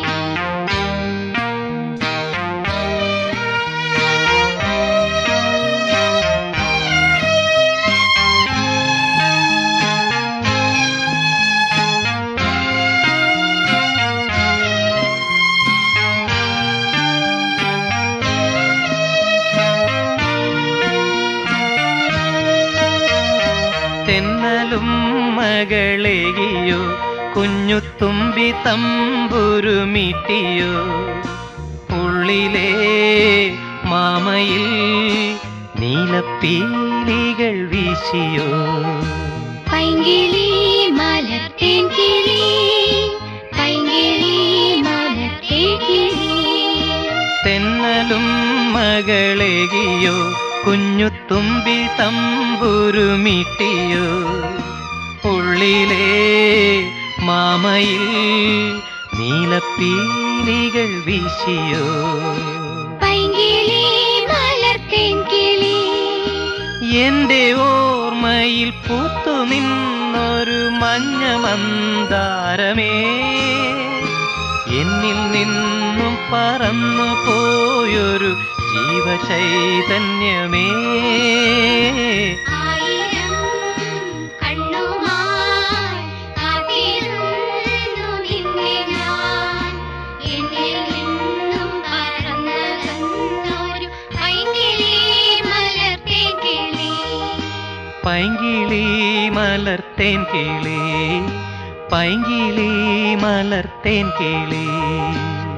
തെന്നലും മകളെയോ കുഞ്ഞുത്തുമ്പി തമ്പുരുമിട്ടിയോ ഉള്ളിലെ മാമയിൽ നീലപ്പീലികൾ വീശിയോ പൈങ്കിളി മലർത്തേൻ കിളി പൈങ്കിളി മലർത്തേൻ കിളി തെന്നലും മകളെയോ കുഞ്ഞുത്തുമ്പി തമ്പുരുമിട്ടിയോ ഉള്ളിലെ മാമയിൽ നീലപ്പീലികൾ വീശിയോ പൈങ്കിളി മലർത്തേൻ കിളി എന്റെ ഓർമ്മയിൽ പൂത്തു നിന്നൊരു മഞ്ഞ മന്ദാരമേ എന്നിൽ നിന്നും പറന്നു പോയൊരു ജീവചൈതന്യമേ ആയിരം കണ്ണുമായി കാത്തിരുന്നു നിന്നെ ഞാൻ എന്നിൽ നിന്നും പറന്നകന്നൊരു പൈങ്കിളി മലർത്തേൻ കിളി പൈങ്കിളി മലർത്തേൻ കിളി പൈങ്കിളി മലർത്തേൻ കിളി